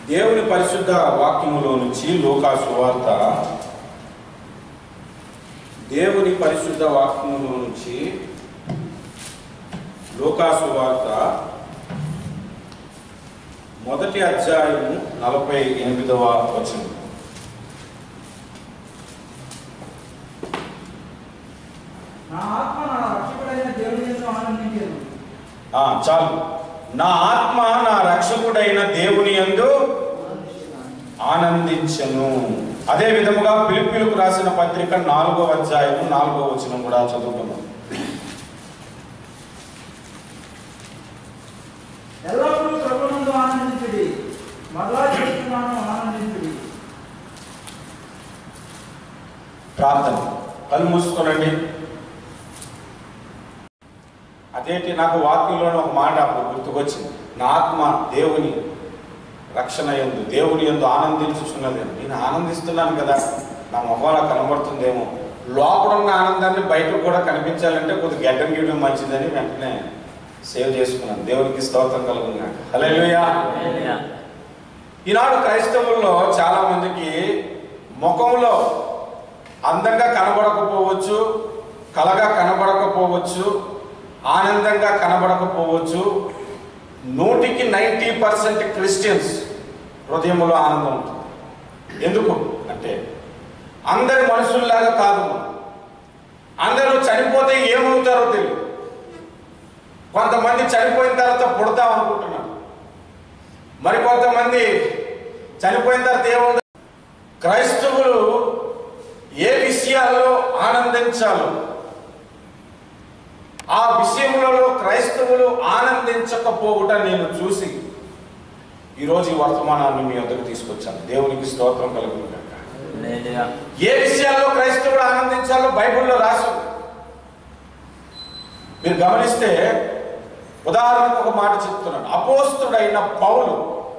దేవుని పరిశుద్ధ వాక్యములో నుంచి లూకా సువార్త దేవుని పరిశుద్ధ వాక్యములో నుంచి లూకా సువార్త మొదటి అధ్యాయము నలభై ఎనిమిదవ వచనం నా ఆత్మ నా రక్షకుడైన దేవుని యందు ఆనందించేది ఆ, చాలు నా ఆత్మ నా రక్షకుడైన దేవుని యందు ఆనందించను అదే విధముగా పిలుపులకు రాసిన పత్రిక నాలుగో అధ్యాయం నాలుగో వచనం కూడా చదువుకున్నాం ఎల్లప్పుడూ ప్రభునందు ఆనందించుడి మరలా చేస్తున్నాను ఆనందించుడి ప్రార్థన కళ్ళు మూసుకోనండి అదేంటి నాకు వాక్యంలోని ఒక మాట అప్పుడు గుర్తుకొచ్చింది నా ఆత్మ దేవుని రక్షణ ఎందు దేవుని ఎందు ఆనందించుచున్నది నేను ఆనందిస్తున్నాను కదా నా మొహంలో కనబడుతుందేమో లోపల ఉన్న ఆనందాన్ని బయటకు కూడా కనిపించాలంటే కొద్ది గడ్డం గీయడం మంచిదని వెంటనే సేవ్ చేసుకున్నాను దేవునికి స్తోత్రం కలుగున్నాడు హల్లెలూయా ఈనాడు క్రైస్తవుల్లో చాలా మందికి ముఖంలో అందంగా కనబడకపోవచ్చు కలగా కనబడకపోవచ్చు ఆనందంగా కనబడకపోవచ్చు నూటికి నైంటీ పర్సెంట్ క్రిస్టియన్స్ హృదయంలో ఆనందం ఉంటుంది ఎందుకు అంటే అందరి మనుషుల్లాగా కాదు మనం. అందరూ చనిపోతే ఏమవుతారో తెలియదు కొంతమంది చనిపోయిన తర్వాత పుడతాం అనుకుంటున్నారు మరి కొంతమంది చనిపోయిన తర్వాత ఏముంది క్రైస్తవులు ఏ విషయాల్లో ఆనందించాలో ఆ విషయములలో క్రైస్తవులు ఆనందించకపోవుట నేను చూసి ఈరోజు ఈ వర్తమానాన్ని మీ వద్దకు తీసుకొచ్చాను దేవునికి స్తోత్రం కలుగును గాక. ఏ విషయాల్లో క్రైస్తవుడు ఆనందించాలో బైబిల్లో రాసి ఉంది. మీరు గమనిస్తే ఉదాహరణకు ఒక మాట చెప్తున్నాను అపోస్తుడైన పౌలు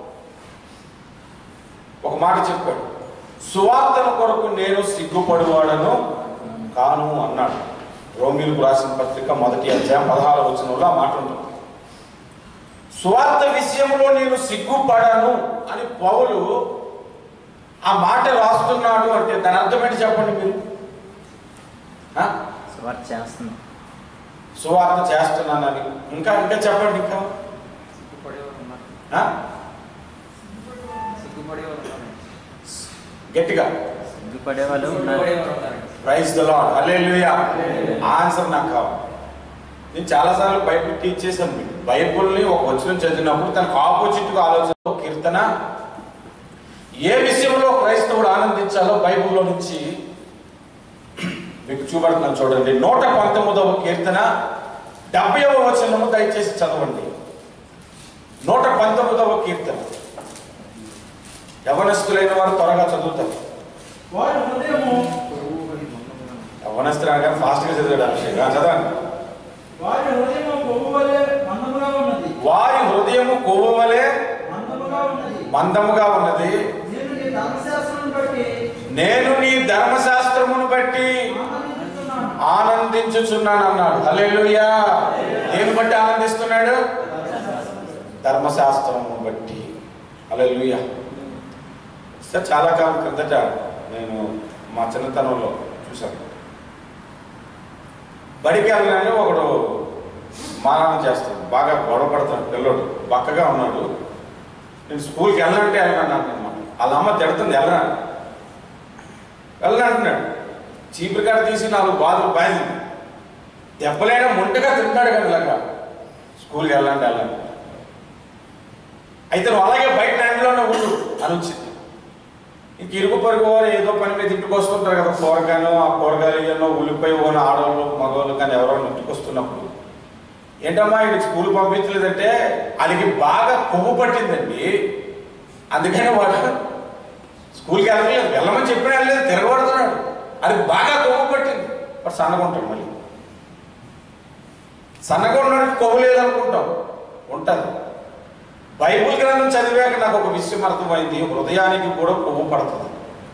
ఒక మాట చెప్పాడు సువార్తన కొరకు నేను సిగ్గుపడువాడను కాను అన్నాడు రోమిలకు రాసిన పత్రిక మొదటి అధ్యాయం పదహారు వచనంలో ఆ మాట ఉంటుంది సువార్త విషయంలో నేను సిగ్గుపడను అని పౌలు ఆ మాట రాస్తున్నాడు అంటే దాని అర్థం ఏంటి చెప్పండి మీరు ఆ? స్వార్థ చేస్తున్నాం సువార్త చేస్తున్నానని ఇంకా ఇంకా చెప్పండి ఇంకా సిగ్గుపడేవారు ఉన్నారు ఆ? సిగ్గుపడేవారు ఉన్నారు గట్టిగా సిగ్గుపడే వాళ్ళు ఉన్నారు praise the lord hallelujah answer నాకు కావాలి నేను చాలాసార్లు బైబిల్ టీచ్ చేశాను మీకు బైబిల్ని ఒక వచనం చదివినప్పుడు తనకు ఆపోజిట్గా ఆలోచన కీర్తన ఏ విషయంలో క్రైస్తవుడు ఆనందించాలో బైబిల్లో నుంచి మీకు చూపెడుతున్నాను చూడండి నూట పంతొమ్మిదవ కీర్తన డెబ్బైవ వచనము దయచేసి చదవండి నూట పంతొమ్మిదవ కీర్తన యవనస్తులైన వారు త్వరగా చదువుతారు వారి హృదయము యవనస్తులు అనగా ఫాస్ట్గా చదివాడు అభిషేక్ ఆ, చదవండి వారి హృదయము కొవ్వు వలె మందముగా ఉన్నది వారి హృదయము కొవ్వు వలె మందముగా ఉన్నది మందముగా ఉన్నది నేను నీ ధర్మశాస్త్రం బట్టి నేను నీ ధర్మశాస్త్రమును బట్టి ఆనందించుతున్నాను ఆనందించుచున్నాను అన్నాడు హల్లెలూయా దేని బట్టి ఆనందిస్తున్నాడు ధర్మశాస్త్రమును బట్టి హల్లెలూయా సార్ చాలా కాలం క్రిందట నేను మా చిన్నతనంలో చూశాను బడికి వెళ్ళగానే ఒకడు మారాణం చేస్తాడు బాగా గొడవ పడతాడు పిల్లోడు బక్కగా ఉన్నాడు నేను స్కూల్కి వెళ్ళాలంటే వెళ్ళాను అనమాట వాళ్ళ అమ్మ తిడుతుంది వెళ్ళరా వెళ్ళాలంటున్నాడు చీపురు కాడ తీసి నాలుగు బాధలు బాధింది దెబ్బలైనా ముంటగా తింటాడు కానీ ఇలాగా స్కూల్కి వెళ్ళాలంటే వెళ్ళాలి అయితే నువ్వు అలాగే బయట ఎండలోనే ఉండు అని వచ్చింది ఇంక ఇరుగు పరుగు వారు ఏదో పని మీద ఇంటికి వస్తుంటారు కదా కూరగాయలు ఆ కూరగాయలు ఏమో ఉల్లిపాయ ఓన ఆడవాళ్ళు మగవాళ్ళు కానీ ఎవరో ఇంటికి వస్తున్నప్పుడు ఏంటమ్మా ఇది స్కూల్ పంపించలేదంటే వాళ్ళకి బాగా కొవ్వు పట్టిందండి అందుకని వాడు స్కూల్కి వెళ్ళలేదు వెళ్ళమని చెప్పిన వెళ్ళలేదు తిరగబడుతున్నాడు అది బాగా కొవ్వు పట్టింది వాడు సన్నగా ఉంటాడు మళ్ళీ సన్నగా ఉన్నాడు కొవ్వు లేదనుకుంటాం ఉంటుంది బైబుల్ గ్రంథం చదివాక నాకు ఒక విషయం అర్థమైంది హృదయానికి కూడా కొవ్వు పడుతుంది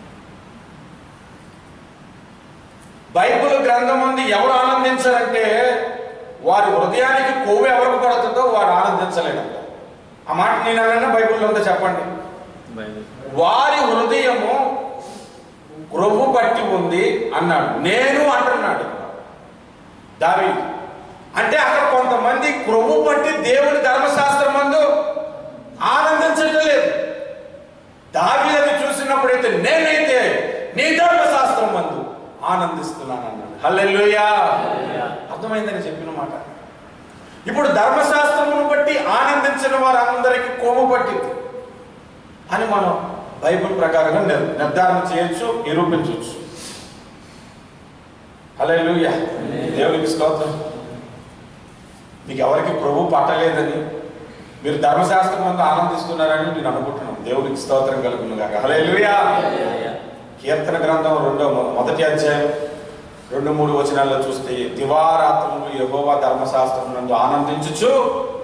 బైబుల్ గ్రంథం ఉంది ఎవరు ఆనందించారంటే వారి హృదయానికి కొవ్వు ఎవరికి పడుతుందో వాడు ఆనందించలేడంట ఆ మాట నేను అన్నా బైబిల్లో ఉందో చెప్పండి బైబిల్ వారి హృదయము క్రొవ్వు పట్టి ఉంది అన్నాడు నేను అంటున్నాడు దావి అంటే అక్కడ కొంతమంది క్రొవ్వు పట్టి దేవుని ధర్మశాస్త్రం మందు ఆనందించడం లేదు దావి అది చూసినప్పుడైతే నేనైతే నీ ధర్మశాస్త్రం మందు ఆనందిస్తున్నాను అన్నాడు హల్లెలూయా అర్థమైందని చెప్పిన మాట ఇప్పుడు ధర్మశాస్త్రమును బట్టి ఆనందించిన వారందరికీ కొమ్ము పట్టింది అని మనం బైబిల్ ప్రకారంగా నిర్- నిర్ధారణ చేయొచ్చు నిరూపించవచ్చు హల్లెలూయ దేవునికి స్తోత్రం మీకు ఎవరికి ప్రభు పట్టలేదని మీరు ధర్మశాస్త్రం అంతా ఆనందిస్తున్నారని నేను అనుకుంటున్నాను దేవునికి స్తోత్రం కలుగును కాక హల్లెలూయా కీర్తన గ్రంథం రెండో మొ- మొదటి అధ్యాయం రెండు మూడు వచనాల్లో చూస్తే దివారాత్రములు యెహోవా ధర్మశాస్త్రం నందు ఆనందించుచు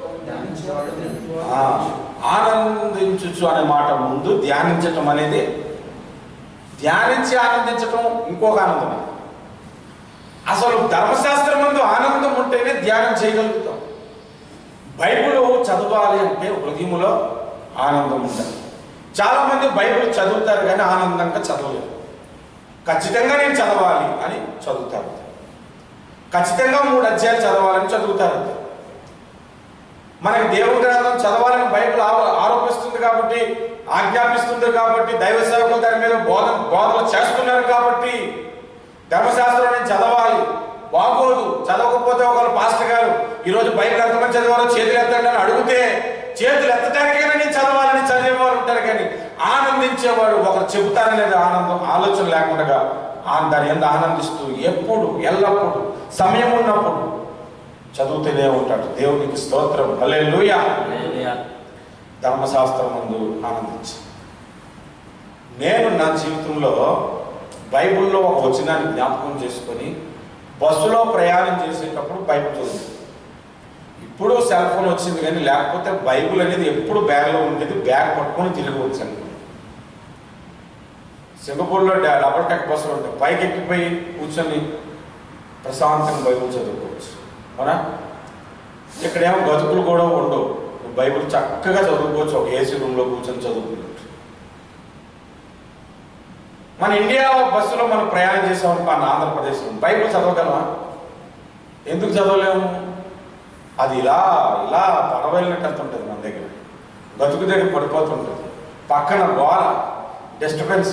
ఆ, ఆనందించుచు అనే మాట ముందు ధ్యానించటం అనేది ధ్యానించి ఆనందించటం ఇంకొక ఆనందం అసలు ధర్మశాస్త్రం ముందు ఆనందం ఉంటేనే ధ్యానం చేయగలుగుతాం బైబిల్ చదవాలి అంటే హృదయములో ఆనందం ఉండాలి చాలా మంది బైబిల్ చదువుతారు కానీ ఆనందంగా చదవలేరు ఖచ్చితంగా నేను చదవాలి అని చదువుతారు ఖచ్చితంగా మూడు అధ్యాయాలు చదవాలని చదువుతారు మనకి దేవుని గ్రంథం చదవాలని బైబిల్ ఆరో- ఆరోపిస్తుంది కాబట్టి ఆజ్ఞాపిస్తుంది కాబట్టి దైవ సేవకులు దాని మీద బోధ బోధలు చేస్తున్నారు కాబట్టి ధర్మశాస్త్రం నేను చదవాలి బాగోదు చదవకపోతే ఒకళ్ళు పాస్టర్ గారు ఈరోజు బైబిల్ ఎంతమంది చదివారో చేతులు ఎత్తండి అని అడిగితే చేతులు ఎత్తడానికైనా నేను చదవాలని చదివేవారు ఉంటారు కానీ ఆనందించేవాడు ఒకరు చెబుతారనేది ఆనందం ఆలోచన లేకుండా ఆ- దాని ఎంత ఆనందిస్తూ ఎప్పుడు ఎల్లప్పుడు సమయం ఉన్నప్పుడు చదువుతూనే ఉంటాడు దేవునికి స్తోత్రం హల్లెలూయా హల్లెలూయా. ధర్మశాస్త్రం ముందు ఆనందించి నేను నా జీవితంలో బైబిల్లో ఒక వచనాన్ని జ్ఞాపకం చేసుకొని బస్సులో ప్రయాణం చేసేటప్పుడు బైబిల్ చదువు ఇప్పుడు సెల్ ఫోన్ వచ్చింది కానీ లేకపోతే బైబిల్ అనేది ఎప్పుడు బ్యాగ్లో ఉండేది బ్యాగ్ పట్టుకొని తిరిగి వచ్చాను సింగపూర్లో డ- డబల్ టెక్ బస్సులు ఉంటాయి పైకి ఎక్కిపోయి కూర్చొని ప్రశాంతంగా బైబిల్ చదువుకోవచ్చు అవునా ఇక్కడేమో గతుకులు కూడా ఉండవు నువ్వు బైబిల్ చక్కగా చదువుకోవచ్చు ఒక ఏసీ రూమ్లో కూర్చొని చదువుకోవచ్చు మన ఇండియా బస్సులో మనం ప్రయాణం చేసాం మన ఆంధ్రప్రదేశ్లో బైబిల్ చదవగలమా ఎందుకు చదవలేము అది ఇలా ఇలా పడవలినట్టు వెళ్తుంటుంది మన దగ్గర బతుకు దగ్గర పడిపోతుంటుంది పక్కన గోల డిస్టర్బెన్స్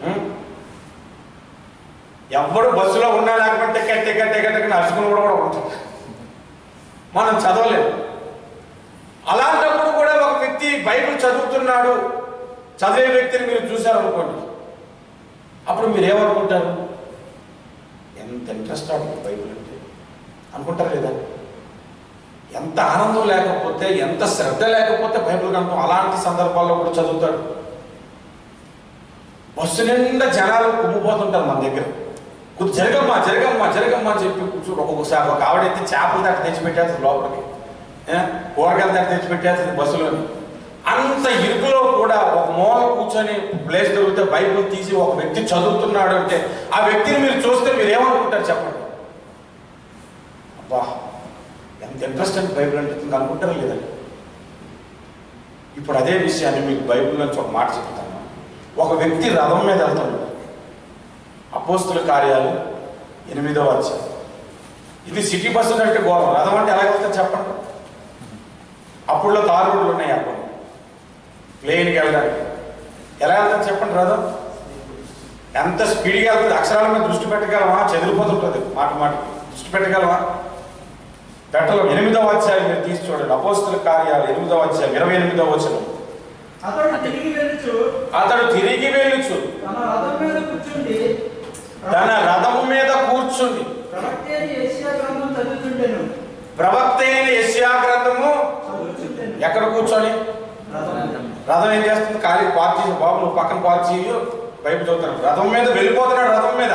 ఎవడు బస్సులో ఉన్నా లేకపోతే టికెట్ టికెట్ టికెట్ అని అరుచుకుని కూడా కూడా ఉంటుంది మనం చదవలేము అలాంటప్పుడు కూడా ఒక వ్యక్తి బైబిల్ చదువుతున్నాడు చదివే వ్యక్తిని మీరు చూశారనుకోండి అప్పుడు మీరు ఏమనుకుంటారు ఎంత ఇంట్రెస్ట్ ఆడుతుంది బైబిల్ అంటే అనుకుంటారు లేదా ఎంత ఆనందం లేకపోతే ఎంత శ్రద్ధ లేకపోతే బైబిల్ గ్రంథం అలాంటి సందర్భాల్లో కూడా చదువుతాడు బస్సు నిండా జనాలు కుమ్మిపోతుంటారు మన దగ్గర కొద్ది జరగమ్మా జరగమ్మా జరగమ్మా అని చెప్పి కూర్చో ఒక్కొక్కసారి ఒక ఆవిడైతే చేపల దాటి తెచ్చిపెట్టేస్తుంది లోపలికి ఏ? కూరగాయల దాటి తెచ్చిపెట్టేస్తుంది బస్సులోని అంత ఇరుకులో కూడా ఒక మూల కూర్చొని ప్లేస్ దొరికితే బైబిల్ తీసి ఒక వ్యక్తి చదువుతున్నాడు అంటే ఆ వ్యక్తిని మీరు చూస్తే మీరు ఏమనుకుంటారు చెప్పండి అబ్బా ఎంత ఇంట్రెస్ట్ అంటే బైబిల్ అంటే ఇంకా అనుకుంటారా లేదండి ఇప్పుడు అదే విషయాన్ని మీకు బైబిల్ నుంచి ఒక మాట చెప్తాను ఒక వ్యక్తి రథం మీద వెళ్తాడు అపోస్తుల కార్యాలు ఎనిమిదవ అధ్యాయం ఇది సిటీ బస్సు కంటే ఘోరం రథం అంటే ఎలా వెళ్తా చెప్పండి అప్పుడులో తారు రోడ్లు ఉన్నాయి అప్పుడు ప్లేన్కి వెళ్ళడానికి ఎలా వెళ్తారు చెప్పండి రథం ఎంత స్పీడ్గా వెళ్తుంది అక్షరాల మీద దృష్టి పెట్టగలమా చెదిరిపోతుంటుంది మాట మాట దృష్టి పెట్టగలమా పెట్టలో ఎనిమిదవ అధ్యాయం మీరు తీసి చూడండి అపోస్తుల కార్యాలు ఎనిమిదవ అధ్యాయం ఇరవై ఎనిమిదవ వచనం అతడు తిరిగి వెళ్ళుచు అతడు తిరిగి వెళ్ళుచు తన రథం మీద కూర్చుండి తన రథము మీద కూర్చుండి ప్రవక్త అయిన యెషయా గ్రంథం చదువుతుంటేను ప్రవక్త అయిన యెషయా గ్రంథము చదువుతుంటేను ఎక్కడ కూర్చొని రథం రథం ఏం చేస్తుంది ఖాళీ పార్క్ చేసి బాబు నువ్వు పక్కన పార్క్ చేయు బైబిల్ చదువుతున్నాడు రథం మీద వెళ్ళిపోతున్నాడు రథం మీద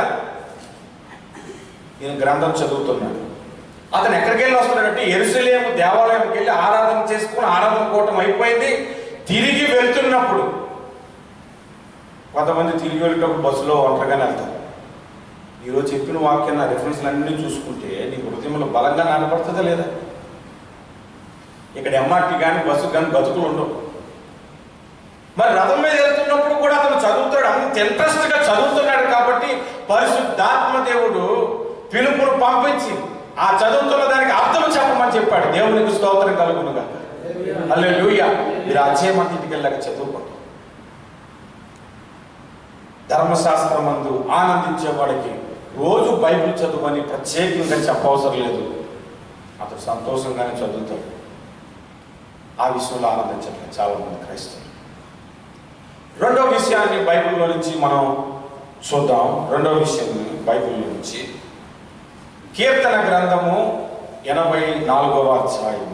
నేను గ్రంథం చదువుతున్నాను అతను ఎక్కడికి వెళ్ళి వస్తున్నాడంటే ఎరుసలేము దేవాలయంకి వెళ్ళి ఆరాధన చేసుకుని ఆరాధన కూటం అయిపోయింది తిరిగి వెళ్తున్నప్పుడు కొంతమంది తిరిగి వెళ్ళేటప్పుడు బస్సులో ఒంటరిగానే వెళ్తారు ఈరోజు చెప్పిన వాక్యాన్ని ఆ రిఫరెన్స్లు అన్నీ చూసుకుంటే నీ హృదయంలో బలంగా నానపడుతుందా లేదా ఇక్కడ ఎంఆర్టీ కానీ బస్సు కానీ బతుకులు ఉండవు మరి రథం మీద వెళ్తున్నప్పుడు కూడా అతను చదువుతాడు అంత ఇంట్రెస్ట్ గా చదువుతున్నాడు కాబట్టి పరిశుద్ధాత్మ దేవుడు పిలుపును పంపించి ఆ చదువుతున్న దానికి అర్థం చెప్పమని చెప్పాడు దేవునికి స్తోత్రం కలుగునుగా అల్లే మీరు అజయమంత ఇంటికి వెళ్ళాక చదువుకోండి ధర్మశాస్త్రమందు ఆనందించేవాడికి రోజు బైబిల్ చదువని ప్రత్యేకంగా చెప్పవసరం లేదు అతడు సంతోషంగానే చదువుతాడు ఆ విషయంలో ఆనందించట్లేదు చాలా మంది క్రైస్తవులు రెండో విషయాన్ని బైబిల్లో నుంచి మనం చూద్దాం రెండో విషయం బైబిల్లో నుంచి కీర్తన గ్రంథము ఎనభై నాలుగవ అధ్యాయము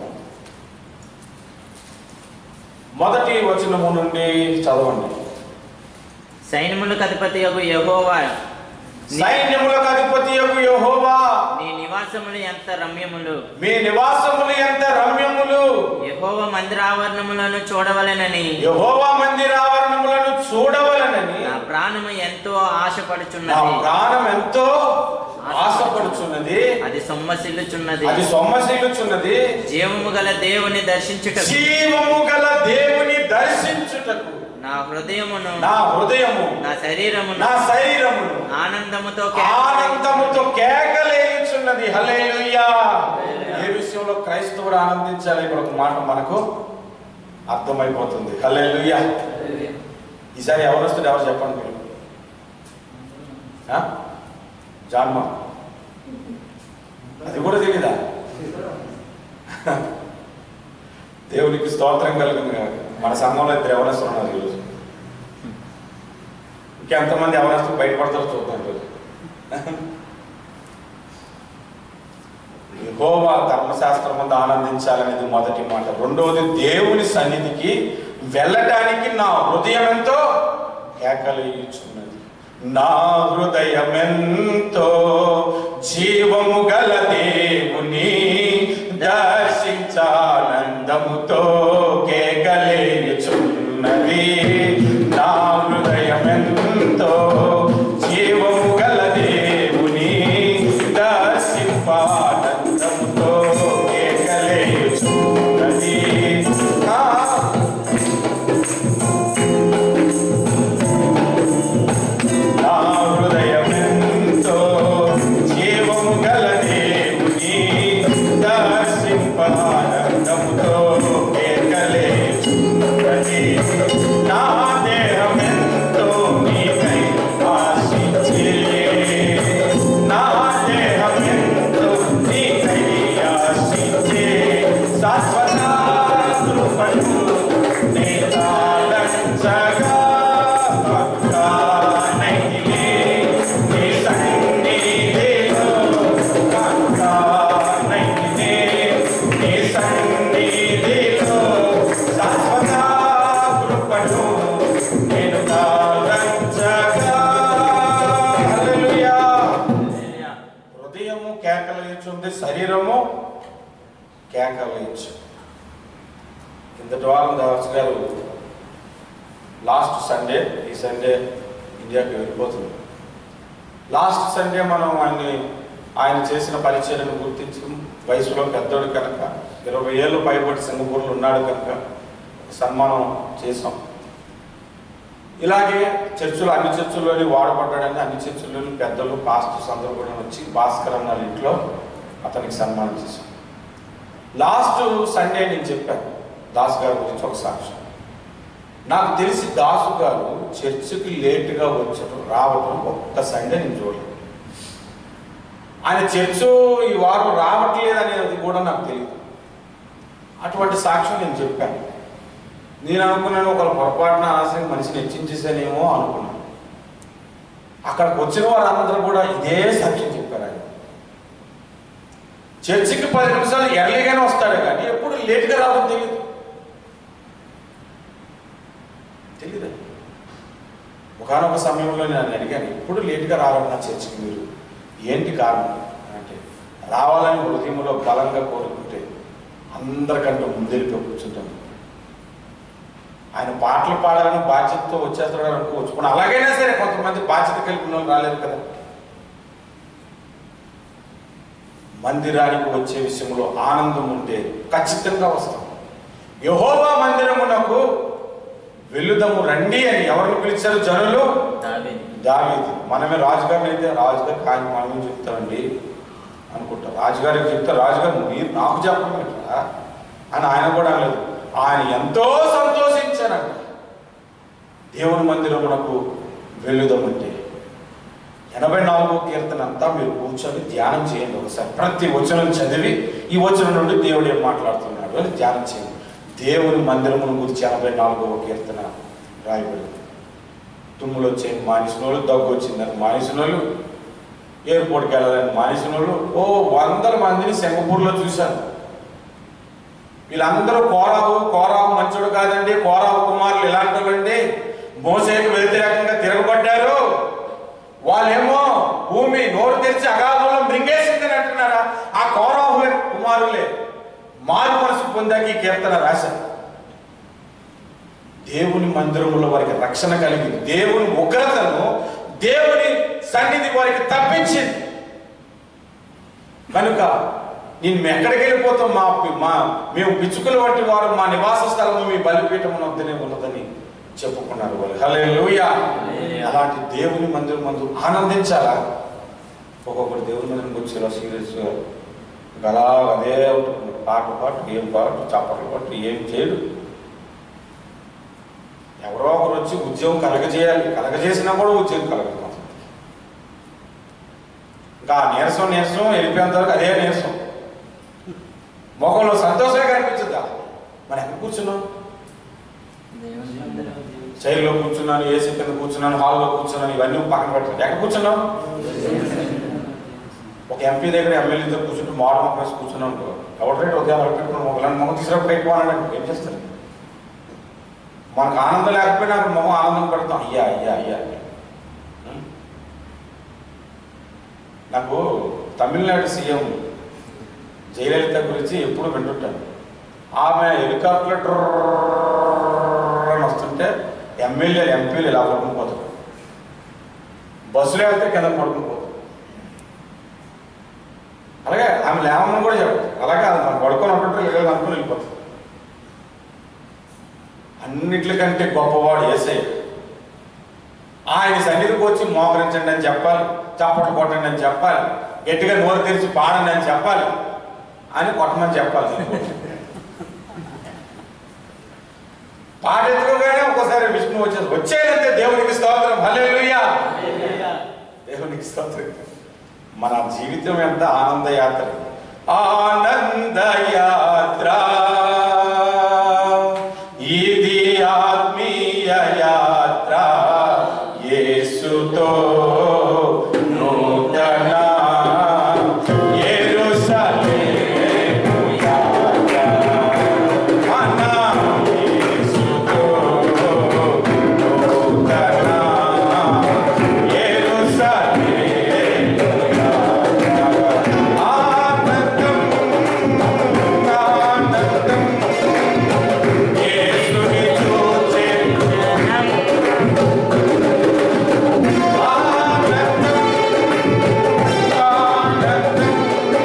మొదటి వచనము నుండి చదవండి సైన్యములకు అధిపతి యొక్క యెహోవా నీ- సైన్యములకు అధిపతి యొక్క యెహోవా నీ నివాసములు ఎంత రమ్యములు మీ నివాసములు ఎంత రమ్యములు యెహోవ మందిరావరణములను చూడవలెనని యెహోవా మందిరావరణములను చూడవలనని నా ప్రాణము ఎంతో నా ఆశపడుచున్నది ప్రాణం ఎంతో ఆశపడుచున్నది అది సొమ్మసిల్లుచున్నది అది సొమ్మసిల్లుచున్నది జీవము గల దేవుని దర్శించుటకు జీవము గల దేవుని దర్శించుటకు నా హృదయమును నా హృదయము నా శరీరమును నా శరీరమును ఆనందముతో ఆనందముతో కేకలేయుచున్నది హల్లెలూయా ఏ విషయంలో క్రైస్తవుడు ఆనందించాలి ఇక్కడ ఒక మాట మనకు అర్థమైపోతుంది హల్లెలూయా ఈసారి ఎవరు వస్తుంది ఎవరు చెప్పండి మీరు ఆ? జాన్మ అది కూడా తెలీదా దేవునికి స్తోత్రం కలుగుతుంది కాక మన సంఘంలో ఇద్దరు ఎవరెస్ట్ ఉన్నారు ఈరోజు ఇంకెంతమంది ఎవరెస్ట్ బయటపడతారో చూద్దాం ఈరోజు యెహోవా ధర్మశాస్త్రం ముందు ఆనందించాలనేది మొదటి మాట రెండవది దేవుని సన్నిధికి వెళ్ళటానికి నా హృదయం ఎంతో కేకలేయుచున్నది నా హృదయమెంతో జీవము గల దేవుని దర్శించానందముతో కేకలేయుచున్నది నా హృదయమెంతో జీవము గల దేవుని దర్శింపానందముతో కేకలేయుచున్నది నా నా హృదయమెంతో జీవము గల దేవుని దర్శింపానందముతో కేకలేచున్నది. నా దేహమెంతో నీకై ఆశించే. నా దేహమెంతో నీకై ఆశించే. శాశ్వత కృపను నీ తాళంచగా భక్తానైతిని నీ సన్నిధిలో భక్తానైతిని నీ సన్నిధిలో శాశ్వత కృపను నేను తాళంచగా హల్లెలూయా హృదయము కేకలేచుంది శరీరము కేకలేచు కిందటి వారం దాస్ గారు లాస్ట్ సండే ఈ సండే ఇండియాకి వెళ్ళిపోతుంది లాస్ట్ సండే మనం ఆయన్ని ఆయన చేసిన పరిచయను గుర్తించి వయసులో పెద్దోడు కనుక ఇరవై ఏళ్ళు పైబడి సింగపూర్లో ఉన్నాడు కనుక సన్మానం చేసాం ఇలాగే చర్చిలో అన్ని చర్చిల్లోని వాడబడ్డాడని అన్ని చర్చిల్లోని పెద్దలు పాస్టర్స్ అందరూ కూడా వచ్చి భాస్కర్ అన్న వాళ్ళ ఇంట్లో అతనికి సన్మానం చేశాం లాస్ట్ సండే నేను చెప్పాను దాస్ గారి గురించి ఒక సాక్ష్యం నాకు తెలిసి దాసు గారు చర్చికి లేటుగా వచ్చడం రావడం ఒక్క సండే నేను చూడలేదు ఆయన చర్చు ఈ వారం రావట్లేదు అనేది కూడా నాకు తెలియదు అటువంటి సాక్ష్యం నేను చెప్పాను నేను అనుకున్నాను ఒక పొరపాటున ఆశయం మనిషిని హెచ్చించేసానేమో అనుకున్నాను అక్కడికి వచ్చిన వారందరూ కూడా ఇదే సాక్ష్యం చెప్పారు ఆయన చర్చికి పది నిమిషాలు ఎర్లీగానే వస్తాడు కానీ ఎప్పుడు లేట్గా రావడం తెలియదు తెలియదు ఒకనొక సమయంలో నేను అడిగాను ఎప్పుడు లేట్గా రావడం నా చర్చికి మీరు ఏంటి కారణం అంటే రావాలని హృదయంలో బలంగా కోరుకుంటే అందరికంటే ముందెళ్ళిపోయి కూర్చుంటాను ఆయన పాటలు పాడాలని బాధ్యతతో వచ్చేస్తాడు అనుకోవచ్చు పోనీ అలాగైనా సరే కొంతమంది బాధ్యత కలిగిన వాళ్ళు రాలేదు కదా మందిరానికి వచ్చే విషయంలో ఆనందం ఉంటే ఖచ్చితంగా వస్తాం యహోవా మందిరమునకు వెళ్ళుదము రండి అని ఎవరిని పిలిచారు జనులు దావీదు దావీదు మనమే రాజుగారిని అయితే రాజుగారు కానీ మనమే చెప్తామండి అనుకుంటాం రాజుగారికి చెప్తే రాజుగారు మీరు నాకు చెప్పమంటారా అని ఆయన కూడా అనలేదు ఆయన ఎంతో సంతోషించారంట దేవుని మందిరమునకు వెళ్ళుదామంటే ఎనభై నాలుగో కీర్తన అంతా మీరు కూర్చొని ధ్యానం చేయండి ఒకసారి ప్రతి వచనం చదివి ఈ వచనం నుండి దేవుడు ఏం మాట్లాడుతున్నాడు అని ధ్యానం చేయండి దేవుని మందిరమును గురించి ఎనభై నాలుగవ కీర్తన రాయబడింది తుమ్ములు వచ్చాయి మానేసిన వాళ్ళు దగ్గు వచ్చిందని మానేసిన వాళ్ళు ఎయిర్పోర్ట్కి వెళ్ళాలని మానేసిన వాళ్ళు ఓ వందల మందిని సింగపూర్లో చూశాను వీళ్ళందరూ కోరావు కోరావు మంచోడు కాదండి కోరావు కుమారులు ఇలాంటి వాళ్ళండి మోసేకు వ్యతిరేకంగా తిరగబడ్డారు వాళ్ళేమో భూమి నోరు తెరిచి అగాధంలో మృంగేసిందని అంటున్నారా ఆ కోరాహులే కుమారులే మారు మనసు పొందాక ఈ కీర్తన రాశారు దేవుని మందిరములో వారికి రక్షణ కలిగింది దేవుని ఉగ్రతను దేవుని సన్నిధి వారికి తప్పించింది కనుక నేను ఎక్కడికి వెళ్ళిపోతాం మా మా మేము పిచ్చుకలు వంటి వారు మా నివాస స్థలము మీ బలిపీఠం వద్దనే ఉన్నదని చెప్పుకున్నారు వాళ్ళు హలే అలాంటి దేవుని మందిరం మందు ఆనందించాలా ఒక్కొక్కటి దేవుని మందిరం వచ్చి ఇలా సీరియస్గా అలా అదే ఉంటుంది పాట పాటు ఏం పాటు చప్పట్లు పాటు ఏం చేయడు ఎవరో ఒకరు వచ్చి ఉద్యోగం కలగజేయాలి కలగజేసినా కూడా ఉద్యోగం కలగదు ఇంకా ఆ నీరసం నీరసం వెళ్ళిపోయేంత వరకు అదే నీరసం ముఖంలో సంతోషమే కనిపించద్దా మరి ఎక్కడ కూర్చున్నాం దేవుని మందిరం చైర్లో కూర్చున్నాను ఏసీ కింద కూర్చున్నాను హాల్లో కూర్చున్నాను ఇవన్నీ పక్కన పెట్టండి ఎక్కడ కూర్చున్నాం ఒక ఎంపీ దగ్గర ఎమ్మెల్యే దగ్గర కూర్చుంటే మోడల్ మొక్క వేసి కూర్చున్నాం అనుకో ఎవరి రేటు ఉదయం వాళ్ళు పెట్టుకున్నాం ఒకళ్ళని మొహం తీసుకురా పెట్టుకోవాలంటే ఏం చేస్తారు మనకు ఆనందం లేకపోయినా అక్కడ మొహం ఆనందం పెడతాం అయ్యా అయ్యా అయ్యా అయ్యా. ఉం? నాకు తమిళనాడు సీఎం జయలలిత గురించి ఎప్పుడు వింటుంటాను ఆమె హెలికాప్టర్ అని వస్తుంటే ఎమ్మెల్యే ఎంపీలు ఇలా పడుకుని పోతారు బస్సులో వెళ్తే కింద పడుకుని పోతారు అలాగే ఆమె లేవమని కూడా చెప్పదు అలాగే అది మనం పడుకొని ఉంటుంటే లేదు అనుకుని వెళ్ళిపోతుంది అన్నిట్లకంటే గొప్పవాడు ఏసై ఆయన సన్నిధికి వచ్చి మోకరించండి అని చెప్పాలి చప్పట్లు కొట్టండి అని చెప్పాలి గట్టిగా నోరు తెరిచి పాడండి అని చెప్పాలి అని కొట్టమని చెప్పాలి పాట ఎత్తుకోగానే ఒక్కోసారి విష్ణు వచ్చేది వచ్చేదంటే దేవునికి స్తోత్రం హల్లెలూయా దేవునికి స్తోత్రం మన జీవితం ఎంత ఆనంద యాత్ర ఆనంద యాత్ర ఇది ఆత్మీయ యాత్ర యేసుతో నూతన యెరూషలేము యాత్ర మన యేసుతో నూతన యెరూషలేము ఆనందం ఆనందం యేసుని చూచే ఆనందం ఆనందం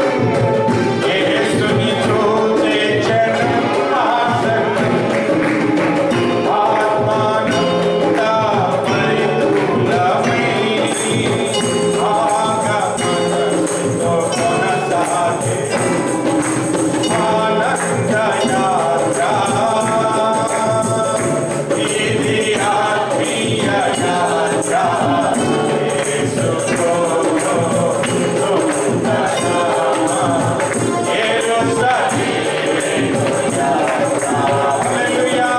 యేసుని చూచే క్షణం ఆసన్నం ఆత్మానంద పరిపూర్ణమై ఆగమనతో కొనసాగే ఆనంద యాత్ర ఇది ఆత్మీయ యాత్ర యేసుతో నూతన యెరూషలేము యాత్ర. హల్లెలూయా.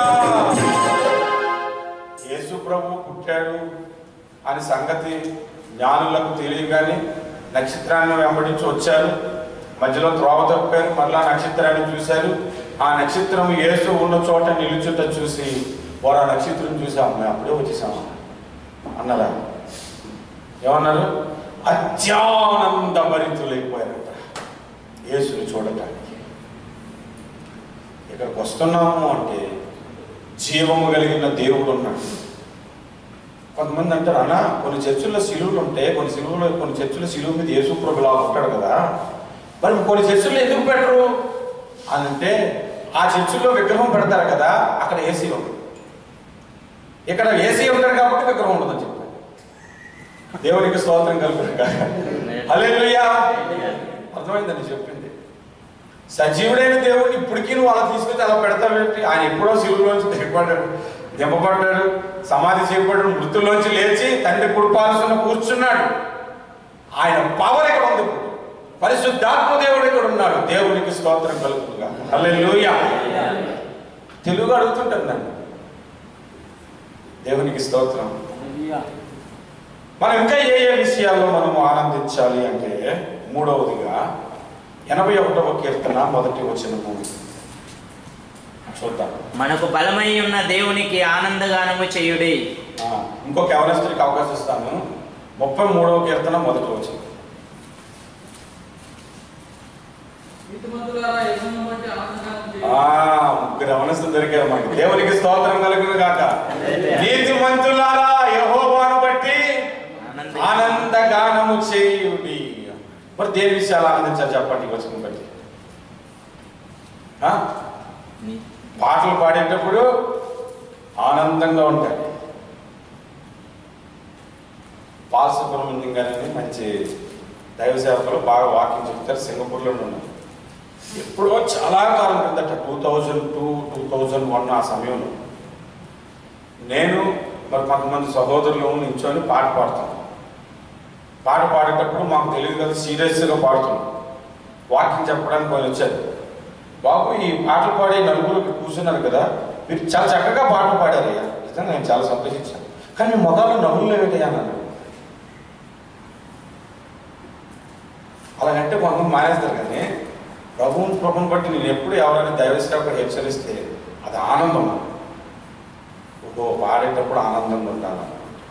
యేసు ప్రభు పుట్టాడు అని సంగతి జ్ఞానులకు తెలియగానే నక్షత్రాన్ని వెంబడించి వచ్చారు మధ్యలో త్రోవ తప్పారు మళ్ళా నక్షత్రాన్ని చూశారు ఆ నక్షత్రం యేసు ఉన్న చోట నిలుచుట చూసి వారు ఆ నక్షత్రం చూసాం మేము అప్పుడే వచ్చేసాము అన్నారా ఏమన్నారు అత్యానంద భరితులైపోయారట యేసుని చూడటానికి ఇక్కడికి వస్తున్నాము అంటే జీవము కలిగిన దేవుడు ఉన్నాడు కొంతమంది అంటారు అన్న కొన్ని చర్చిల్లో సిలువులు ఉంటాయి కొన్ని సిలువులో కొన్ని చర్చిలో సిలువు మీద యేసు ప్రభులా ఉంటాడు కదా మరి కొన్ని చర్చిల్లో ఎందుకు పెట్టరు అని అంటే ఆ చర్చిల్లో విగ్రహం పెడతారు కదా అక్కడ ఏసీ ఉంది ఇక్కడ ఏసీ ఉంటాడు కాబట్టి విగ్రహం ఉండదని చెప్పాను దేవునికి స్తోత్రం కలుగును హల్లెలూయా అర్థమైందని చెప్పింది సజీవుడైన దేవుడిని ఇప్పటికీ నువ్వు అలా తీసుకొచ్చి అలా పెడతావేంటి ఆయన ఎప్పుడో శివులోంచి దిగబడ్డాడు దింపబడ్డాడు సమాధి చేయబడ్డాడు మృతుల్లోంచి లేచి తండ్రి కుడిపాల్సిన కూర్చున్నాడు ఆయన పవర్ ఇక్కడ ఉంది ఇప్పుడు. పరిశుద్ధాత్మ దేవుడు ఇక్కడ ఉన్నాడు దేవునికి స్తోత్రం కలుగుతుందిగా హల్లెలూయా తెలుగు అడుగుతుంటాను నన్ను దేవునికి స్తోత్రం మనం ఇంకా ఏ ఏ విషయాల్లో మనము ఆనందించాలి అంటే మూడవదిగా ఎనభై ఒకటవ కీర్తన మొదటి వచనము చూద్దాం మనకు బలమై ఉన్న దేవునికి ఆనందగానము చేయుడి ఆ, ఇంకొక ఎవరెస్ట్కి అవకాశం ఇస్తాను ముప్పై మూడవ కీర్తన మొదటి వచనం నీతిమంతులారా యెహోవాను బట్టి ఆనందగానం చేయుడి. ఆ, ముగ్గురు అవనస్తులు దొరికారు మనకి దేవునికి స్తోత్రం కలుగును గాక నీతిమంతులారా యెహోవాను బట్టి ఆనంద ఆనందగానము చేయుడి మరి దేని విషయాలు ఆనందించాలి చెప్పండి ఈ వచనం బట్టి ఆ? నీ- పాటలు పాడేటప్పుడు ఆనందంగా ఉంటాయి పాల్ సుబ్రహ్మణ్యం గారని మంచి దైవ సేవకులు బాగా వాకింగ్ చెప్తారు సింగపూర్లోనే ఉన్నారు ఎప్పుడో చాలా కాలం కిందట two thousand two two thousand one ఆ సమయంలో నేను మరి కొంతమంది సహోదరులు నించొని పాట పాడతాం పాట పాడేటప్పుడు మాకు తెలియదు కదా సీరియస్గా పాడుతున్నాం వాకింగ్ చెప్పడానికి వాళ్ళు వచ్చారు బాబు ఈ పాటలు పాడే నలుగురు ఇక్కడ కూర్చున్నారు కదా మీరు చాలా చక్కగా పాటలు పాడారయ్యా నిజంగా నేను చాలా సంతోషించాను కానీ మీ మొదలు నవ్వులు లేవేటయ్యా అన్నాడు అలాగంటే కొంతమంది మానేస్తారు కానీ ప్రభువుని ప్రభుని బట్టి నేను ఎప్పుడు ఎవరైనా దైవసేవకుడు హెచ్చరిస్తే అది ఆనందం ఓహో పాడేటప్పుడు ఆనందంగా ఉండాలి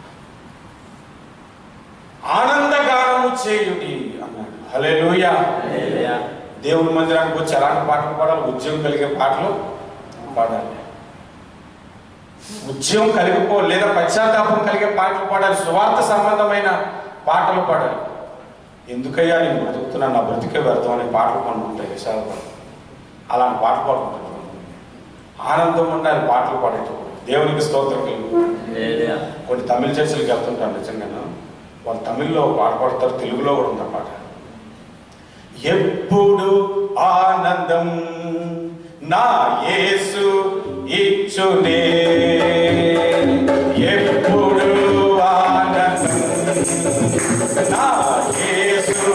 ఆనందగానము చేయుడి అన్నాడు హల్లెలూయా హల్లెలూయా. దేవుని మందిరానికి వచ్చి ఎలాంటి పాటలు పాడాలి ఉద్యోగం కలిగే పాటలు పాడాలి ఉద్యోగం కలిగిపో లేదా పశ్చాత్తాపం కలిగే పాటలు పాడాలి సువార్త సంబంధమైన పాటలు పాడాలి ఎందుకయ్యా నేను బ్రతుకుతున్నా నా బ్రతికే వ్యర్థం అనే పాటలు పాడుకుంటాయి విశాలపడి అలాంటి పాటలు పాడుకుంటాను ఆనందం ఉండాలి పాటలు పాడేటప్పుడు దేవునికి స్తోత్రం కలుగు హల్లెలూయా. కొన్ని తమిళ చర్చలకు వెళ్తుంటాను నిజంగా వాళ్ళు తమిళ్లో పాట పాడతారు తెలుగులో కూడా ఉంది ఆ పాట ఎప్పుడు ఆనందం నా యేసు ఇచ్చునే ఎప్పుడు ఆనందం నా యేసు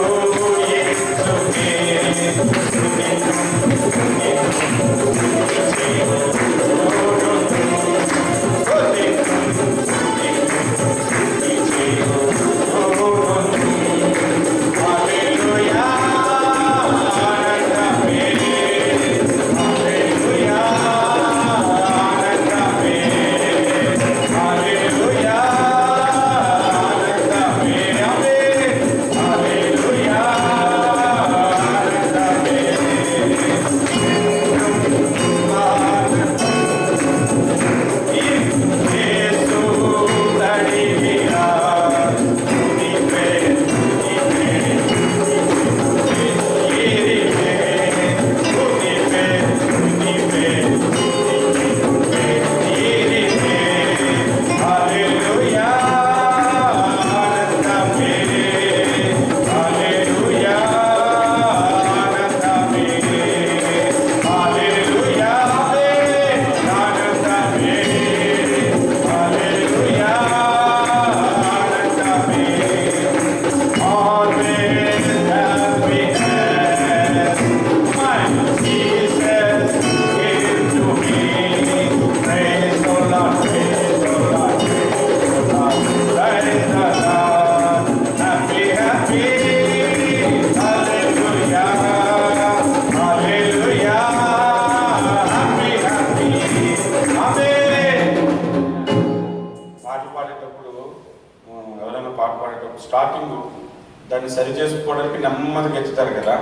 పాటలు పాడేటప్పుడు ఆ, ఎవరైనా పాట పాడేటప్పుడు స్టార్టింగ్ దాన్ని సరి చేసుకోవడానికి నెమ్మదిగా ఎత్తుతారు కదా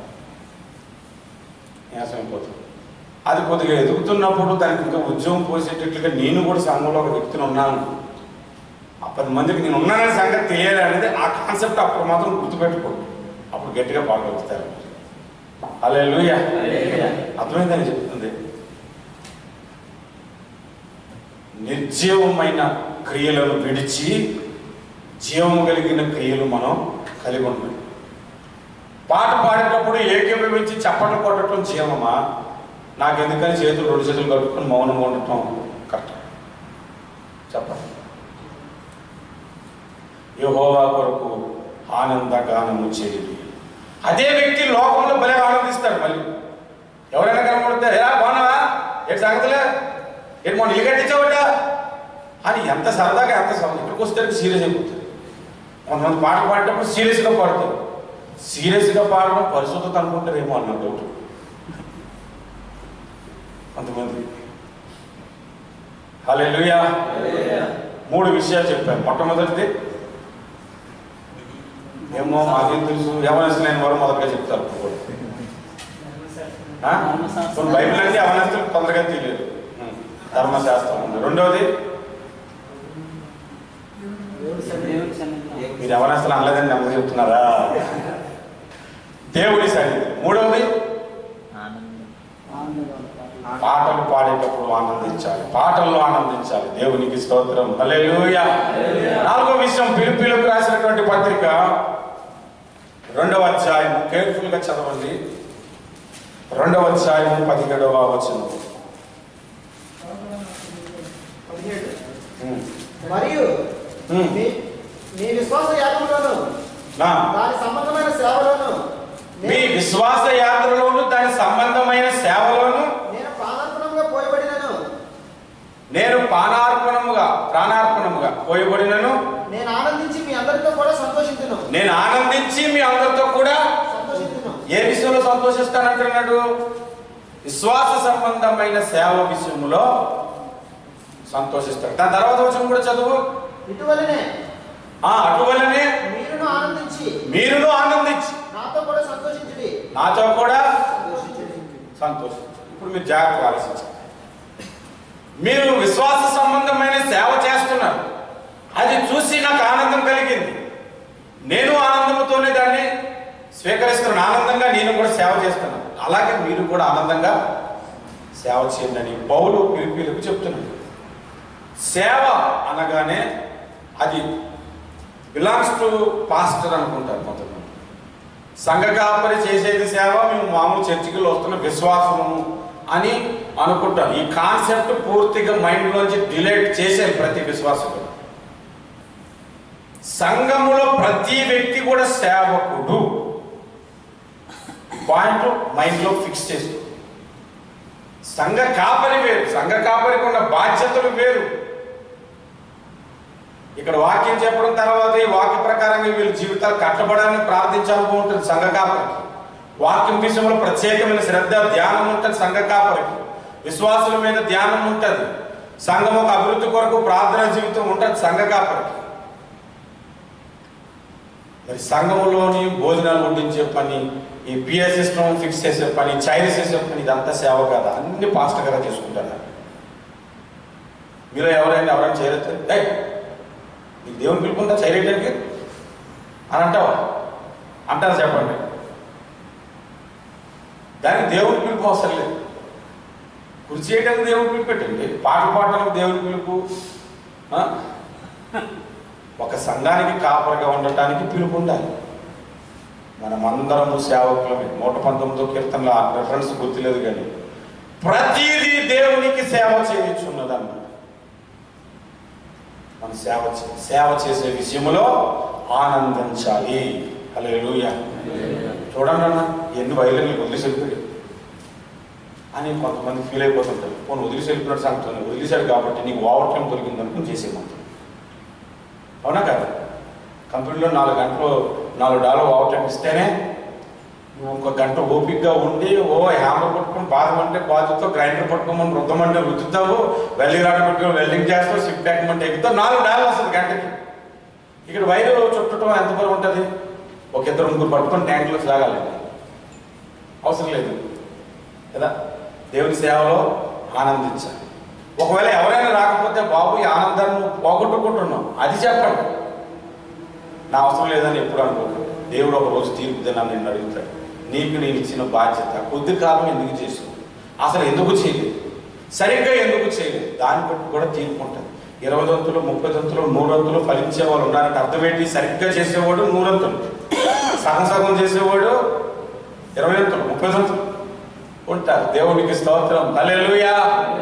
న్యాసం అయిపోతుంది అది కొద్దిగా ఎదుగుతున్నప్పుడు దానికి ఇంకా ఉద్యోగం పోసేటట్లుగా నేను కూడా సంఘంలో ఒక వ్యక్తిని ఉన్నాను ఆ పది మందికి నేను ఉన్నాననే సంగతి తెలియాలి అనేది ఆ కాన్సెప్ట్ అప్పుడు మాత్రం గుర్తుపెట్టుకోండి అప్పుడు గట్టిగా పాడగలుగుతారు అలే హల్లెలూయా. అర్థమైందని చెప్తుంది నిర్జీవమైన క్రియలను విడిచి జీవము కలిగిన క్రియలు మనం కలిగి ఉన్నాం పాట పాడేటప్పుడు ఏకీభవించి చప్పట్లు కొట్టడం జీవమా నాకెందుకని చేతులు రెండు చేతులు కట్టుకొని మౌనంగా ఉండటం కరెక్ట్ చెప్పండి యెహోవా కొరకు ఆనంద గానము చేయదు అదే వ్యక్తి లోకంలో భలే ఆనందిస్తాడు మళ్ళీ ఎవరైనా కనబడితే ఎలా బాగున్నావా ఏంటి సంగతులే ఏంటి మొన్న ఇల్లు కట్టించావట అని ఎంత సరదాగా ఎంత సరదా ఇక్కడికి వస్తే సీరియస్ అయిపోతుంది కొంతమంది పాటలు పాడేటప్పుడు సీరియస్గా పాడతారు సీరియస్గా పాడడం పరిశుద్ధత అనుకుంటారేమో అన్న డౌట్ కొంతమంది హల్లెలూయా మూడు విషయాలు చెప్పాను మొట్టమొదటిది ఏమో మాకేం తెలుసు యవనస్తులైన వారు మొదటగా చెప్తారు ఇప్పుడు కూడా. ఆ? కొన్ని బైబిల్ అంటే యవనస్తులు తొందరగా తెలియదు ధర్మశాస్త్రం ఉంది రెండవది మీరు యవనస్తులు అనలేదని నెమ్మది చెప్తున్నారా దేవుడి సన్నిధి మూడవది పాటలు పాడేటప్పుడు ఆనందించాలి పాటల్లో ఆనందించాలి దేవునికి స్తోత్రం హల్లెలూయా నాలుగో విషయం పిలుపులకు రాసినటువంటి పత్రిక రెండవ అధ్యాయం కేర్ఫుల్ గా చదవండి రెండవ అధ్యాయం పదిహేడవ వచనం పదిహేడు. ఉమ్. మరియు ఉమ్. మీ మీ విశ్వాస యాగంలోను నా దాని సంబంధమైన సేవలోను మీ నేను- విశ్వాస యాత్రలోను దాని సంబంధమైన సేవలోను నేను ప్రాణార్పణంగా పోయబడినను నేను పానార్పణముగా ప్రాణార్పణముగా పోయబడినను నేను ఆనందించి మీ అందరితో కూడా సంతోషించును నేను ఆనందించి మీ అందరితో కూడా సంతోషించును ఏ విషయంలో సంతోషిస్తానంటున్నాడు విశ్వాస సంబంధమైన సేవ విషయంలో సంతోషిస్తాడు దాని తర్వాత వచ్చిన కూడా చదువు ఇటువలనే ఆ అటువలనే మీరును ఆనందించి మీరును ఆనందించి నాతో కూడా సంతోషించుడి నాతో కూడా సంతోషించుడి సంతోషించు ఇప్పుడు మీరు జాగ్రత్తగా ఆలోచించండి మీరు విశ్వాస సంబంధమైన సేవ చేస్తున్నారు అది చూసి నాకు ఆనందం కలిగింది నేను ఆనందంతోనే దాన్ని స్వీకరిస్తున్నాను ఆనందంగా నేను కూడా సేవ చేస్తున్నాను అలాగే మీరు కూడా ఆనందంగా సేవ చేయండి అని పౌలు పిలిపిలకు చెప్తున్నాడు సేవ అనగానే అది బిలాంగ్స్ టు పాస్టర్ అనుకుంటారు కొంతమంది సంఘ కాపరి చేసేది సేవ మేము మామూలు చర్చికి వస్తున్న విశ్వాసము అని అనుకుంటాం ఈ కాన్సెప్ట్ పూర్తిగా మైండ్లోంచి డిలేట్ చేసేది ప్రతి విశ్వాసకుడు సంఘములో ప్రతి వ్యక్తి కూడా సేవకుడు పాయింట్ మైండ్లో ఫిక్స్ చేస్తూ సంఘ కాపరి వేరు సంఘ కాపరికి ఉన్న బాధ్యతలు వేరు ఇక్కడ వాక్యం చెప్పడం తర్వాత ఈ వాక్య ప్రకారంగా వీళ్ళ జీవితాలు కట్టబడాలని ప్రార్థించాలని ఉంటుంది సంఘ కాపరికి వాక్యం విషయంలో ప్రత్యేకమైన శ్రద్ధ ధ్యానం ఉంటుంది సంఘ కాపరికి విశ్వాసుల మీద ధ్యానం ఉంటుంది సంఘం ఒక అభివృద్ధి కొరకు ప్రార్థన జీవితం ఉంటుంది సంఘ కాపరికి మరి సంఘంలోని భోజనాలు వడ్డించే పని ఈ పిఎస్ సిస్టమ్ ఫిక్స్ చేసే పని చైర్ చేసే పని ఇదంతా సేవ కదా అన్ని పాస్టర్ గారు చేసుకుంటారు మీరు ఎవరైనా ఎవరైనా చేయలేదు ఏయ్ నీకు దేవుని పిలుపుందా చైరేయడానికి అని అంటావా అంటారు చెప్పండి దానికి దేవుని పిలుపు అవసరం లేదు కుర్చీ చేయడానికి దేవుని పిలుపు పెట్టండి పాటలు పాడడానికి దేవుని పిలుపు ఆ? ఒక సంఘానికి కాపరిగా ఉండటానికి పిలుపు ఉండాలి మనమందరము సేవకులమే నూట పంతొమ్మిదో కీర్తనలో ఆ రెఫరెన్స్ గుర్తులేదు కానీ ప్రతిదీ దేవునికి సేవ చేయించున్నదన్న మనం సేవ చే- సేవ చేసే విషయంలో ఆనందించాలి హల్లెలూయా చూడండి అన్న ఎన్ని వైలెన్లు వదిలేసి వెళ్ళిపోయాడు అని కొంతమంది ఫీల్ అయిపోతుంటారు పోనీ వదిలేసి వెళ్ళిపోయినట్టు సంగతి వదిలేశాడు కాబట్టి నీకు ఓవర్ టైం దొరికింది అనుకుని చేసేయమంటారు అవునా కదా కంపెనీలో నాలుగు గంటలు నాలుగు డాలర్ ఓవర్ టైం ఇస్తేనే నువ్వు ఇంకో గంట ఓపిక్గా ఉండి ఓ హ్యామర్ పట్టుకొని బాధమంటే బాధతో గ్రైండర్ పట్టుకోమని రుద్దమంటే రుద్దుతావు వెల్డింగ్ రాడ్ పెట్టుకొని వెల్డింగ్ చేస్తావు సిప్ ప్యాక్మంటే ఎక్కుతావు నాలుగు డాలర్ వస్తుంది గంటకి ఇక్కడ వైరు చుట్టడం ఎంత బరువు ఉంటుంది ఒక ఇద్దరు ముగ్గురు పట్టుకొని ట్యాంక్లో సాగాలండి అవసరం లేదు కదా దేవుని సేవలో ఆనందించాలి ఒకవేళ ఎవరైనా రాకపోతే బాబు ఈ ఆనందాన్ని నువ్వు పోగొట్టుకుంటున్నావు అది చెప్పండి నా అవసరం లేదని ఎప్పుడు అనుకోకండి దేవుడు ఒక రోజు తీర్పు దినాన్ని నిన్ను అడుగుతాడు నీకు నేను ఇచ్చిన బాధ్యత కొద్ది కాలం ఎందుకు చేసావు అసలు ఎందుకు చేయలేదు సరిగ్గా ఎందుకు చేయలేదు దాన్ని బట్టి కూడా తీర్పుంటుంది ఇరవై దంతులు ముప్పై దంతులు నూరంతులు ఫలించే వాళ్ళు ఉన్నారంటే అర్థం ఏంటి సరిగ్గా చేసేవాడు నూరంతులు సగం సగం చేసేవాడు ఇరవై దంతులు ముప్పై దంతులు ఉంటారు దేవునికి స్తోత్రం హల్లెలూయా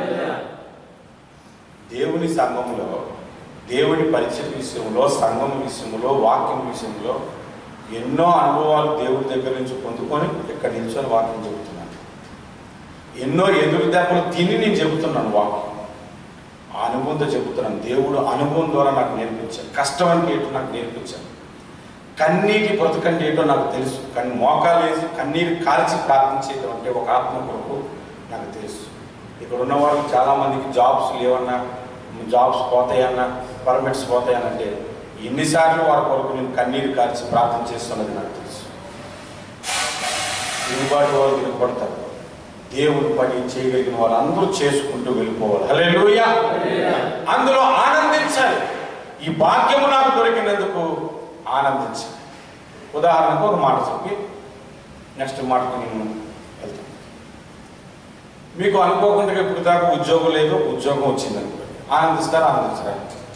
దేవుని సంఘంలో దేవుని పరిచయ విషయంలో సంఘం విషయంలో వాక్యం విషయంలో ఎన్నో అనుభవాలు దేవుడి దగ్గర నుంచి పొందుకొని ఇక్కడ నిల్చొని వాక్యం చెబుతున్నాను ఎన్నో ఎదురు దెబ్బలు తిని నేను చెబుతున్నాను వాక్యం ఆ అనుభవంతో చెబుతున్నాను దేవుడు అనుభవం ద్వారా నాకు నేర్పించాడు కష్టం అంటే ఏంటో నాకు నేర్పించాడు కన్నీటి బ్రతుకంటే ఏంటో నాకు తెలుసు కానీ మోకాలు వేసి కన్నీరు కాల్చి ప్రార్థించేది అంటే ఒక ఆత్మ కొరకు నాకు తెలుసు ఇక్కడ ఉన్న వాళ్ళకి చాలా మందికి జాబ్స్ లేవన్నా జాబ్స్ పోతాయన్నా పర్మిట్స్ పోతాయనంటే ఎన్నిసార్లు వారి కొరకు నేను కన్నీరు కాల్చి ప్రార్థన చేస్తున్నది నాకు తెలుసు తిరుగుబాటు వాళ్ళు తిరుగుపడతారు దేవుని పని చేయగలిగిన వాళ్ళు అందరూ చేసుకుంటూ వెళ్ళిపోవాలి హల్లెలూయా అందులో ఆనందించాలి ఈ భాగ్యము నాకు దొరికినందుకు ఆనందించాలి ఉదాహరణకు ఒక మాట చెప్పి నెక్స్ట్ మాటకు నేను వెళ్తాను మీకు అనుకోకుండా ఇప్పుడు దాకా ఉద్యోగం లేదు ఉద్యోగం వచ్చిందని ఆనందిస్తారు ఆనందించరా